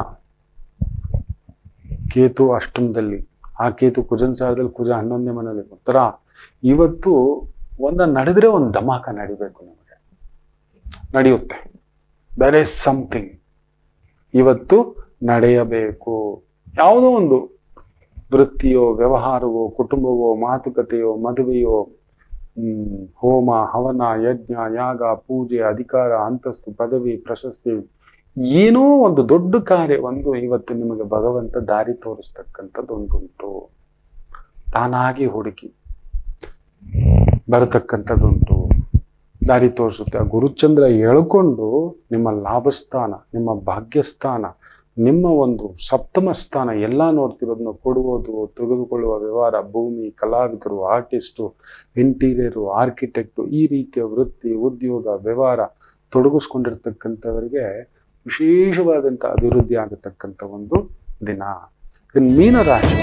ಕೇತು ಅಷ್ಟಮದಲ್ಲಿ ಆ ಕೇತು ಕುಜನ್ ಸಾರದಲ್ಲಿ ಕುಜ ಹನ್ನೊಂದನೇ ಮನೆಯಲ್ಲಿ ಒಂಥರ ಇವತ್ತು ಒಂದ ನಡೆದ್ರೆ ಒಂದು ಧಮಾಕ ನಡಿಬೇಕು ನಮಗೆ ನಡೆಯುತ್ತೆ ದರ್ ಇಸ್ ಸಮಥಿಂಗ್ ಇವತ್ತು ನಡೆಯಬೇಕು ಯಾವುದೋ ಒಂದು ವೃತ್ತಿಯೋ ವ್ಯವಹಾರವೋ ಕುಟುಂಬವೋ ಮಾತುಕತೆಯೋ ಮದುವೆಯೋ ಹ್ಮ್, ಹೋಮ ಹವನ ಯಜ್ಞ ಯಾಗ ಪೂಜೆ ಅಧಿಕಾರ ಅಂತಸ್ತು ಪದವಿ ಪ್ರಶಸ್ತಿ ಏನೋ ಒಂದು ದೊಡ್ಡ ಕಾರ್ಯ ಒಂದು ಇವತ್ತು ನಿಮಗೆ ಭಗವಂತ ದಾರಿ ತೋರಿಸ್ತಕ್ಕಂಥದ್ದು ಒಂದುಂಟು ತಾನಾಗಿ ಹುಡುಕಿ ಬರತಕ್ಕಂಥದ್ದುಂಟು ದಾರಿ ತೋರಿಸುತ್ತೆ ಆ ಗುರುಚಂದ್ರ ಎಳ್ಕೊಂಡು ನಿಮ್ಮ ಲಾಭಸ್ಥಾನ ನಿಮ್ಮ ಭಾಗ್ಯಸ್ಥಾನ ನಿಮ್ಮ ಒಂದು ಸಪ್ತಮ ಸ್ಥಾನ ಎಲ್ಲ ನೋಡ್ತಿರೋದನ್ನ ಕೊಡುವುದು ತೆಗೆದುಕೊಳ್ಳುವ ವ್ಯವಹಾರ ಭೂಮಿ ಕಲಾವಿದರು ಆರ್ಟಿಸ್ಟು ಇಂಟೀರಿಯರು ಆರ್ಕಿಟೆಕ್ಟು ಈ ರೀತಿಯ ವೃತ್ತಿ ಉದ್ಯೋಗ ವ್ಯವಹಾರ ತೊಡಗಿಸ್ಕೊಂಡಿರ್ತಕ್ಕಂಥವರಿಗೆ ವಿಶೇಷವಾದಂಥ ಅಭಿವೃದ್ಧಿ ಆಗತಕ್ಕಂಥ ಒಂದು ದಿನ ಇನ್ನು ಮೀನರಾಶಿ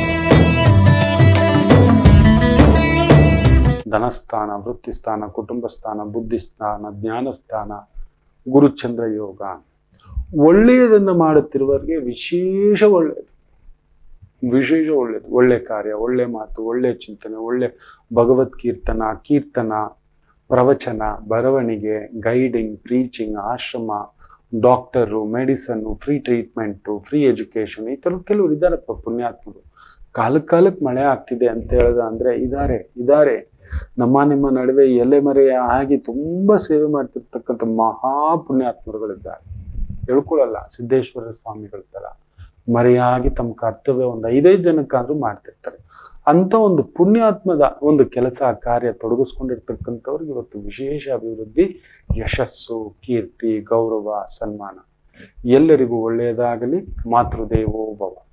ಧನಸ್ಥಾನ ವೃತ್ತಿಸ್ಥಾನ ಕುಟುಂಬ ಸ್ಥಾನ ಬುದ್ಧಿಸ್ಥಾನ ಜ್ಞಾನಸ್ಥಾನ ಗುರುಚಂದ್ರ ಯೋಗ ಒಳ್ಳೆಯದನ್ನು ಮಾಡುತ್ತಿರುವವರಿಗೆ ವಿಶೇಷ ಒಳ್ಳೆಯದು ವಿಶೇಷ ಒಳ್ಳೆಯದು ಒಳ್ಳೆ ಕಾರ್ಯ ಒಳ್ಳೆ ಮಾತು ಒಳ್ಳೆ ಚಿಂತನೆ ಒಳ್ಳೆ ಭಗವತ್ ಕೀರ್ತನ ಕೀರ್ತನ ಪ್ರವಚನ ಬರವಣಿಗೆ ಗೈಡಿಂಗ್ ಪ್ರೀಚಿಂಗ್ ಆಶ್ರಮ doctor medicine free treatment free education ಈ ಥರದ್ದು ಕೆಲವರು ಇದ್ದಾರಪ್ಪ ಪುಣ್ಯಾತ್ಮರು ಕಾಲಕ್ಕೆ ಕಾಲಕ್ಕೆ ಮಳೆ ಆಗ್ತಿದೆ ಅಂತ ಹೇಳ್ದ ಅಂದ್ರೆ ಇದಾರೆ ಇದಾರೆ ನಮ್ಮ ನಿಮ್ಮ ನಡುವೆ ಎಲೆ ಮರೆಯ ಆಗಿ ತುಂಬಾ ಸೇವೆ ಮಾಡ್ತಿರ್ತಕ್ಕಂಥ ಮಹಾ ಪುಣ್ಯಾತ್ಮರುಗಳಿದ್ದಾರೆ ಹೇಳ್ಕೊಳಲ್ಲ ಸಿದ್ದೇಶ್ವರ ಸ್ವಾಮಿಗಳ ತರ ಮರೆಯಾಗಿ ತಮ್ಮ ಕರ್ತವ್ಯ ಒಂದು ಐದೈದು ಜನಕ್ಕಾದ್ರೂ ಮಾಡ್ತಿರ್ತಾರೆ ಅಂತ ಒಂದು ಪುಣ್ಯಾತ್ಮದ ಒಂದು ಕೆಲಸ ಕಾರ್ಯ ತೊಡಗಿಸ್ಕೊಂಡಿರ್ತಕ್ಕಂಥವ್ರಿಗೆ ಇವತ್ತು ವಿಶೇಷ ಅಭಿವೃದ್ಧಿ ಯಶಸ್ಸು ಕೀರ್ತಿ ಗೌರವ ಸನ್ಮಾನ ಎಲ್ಲರಿಗೂ ಒಳ್ಳೆಯದಾಗಲಿ ಮಾತೃದೇವೋ ಭವ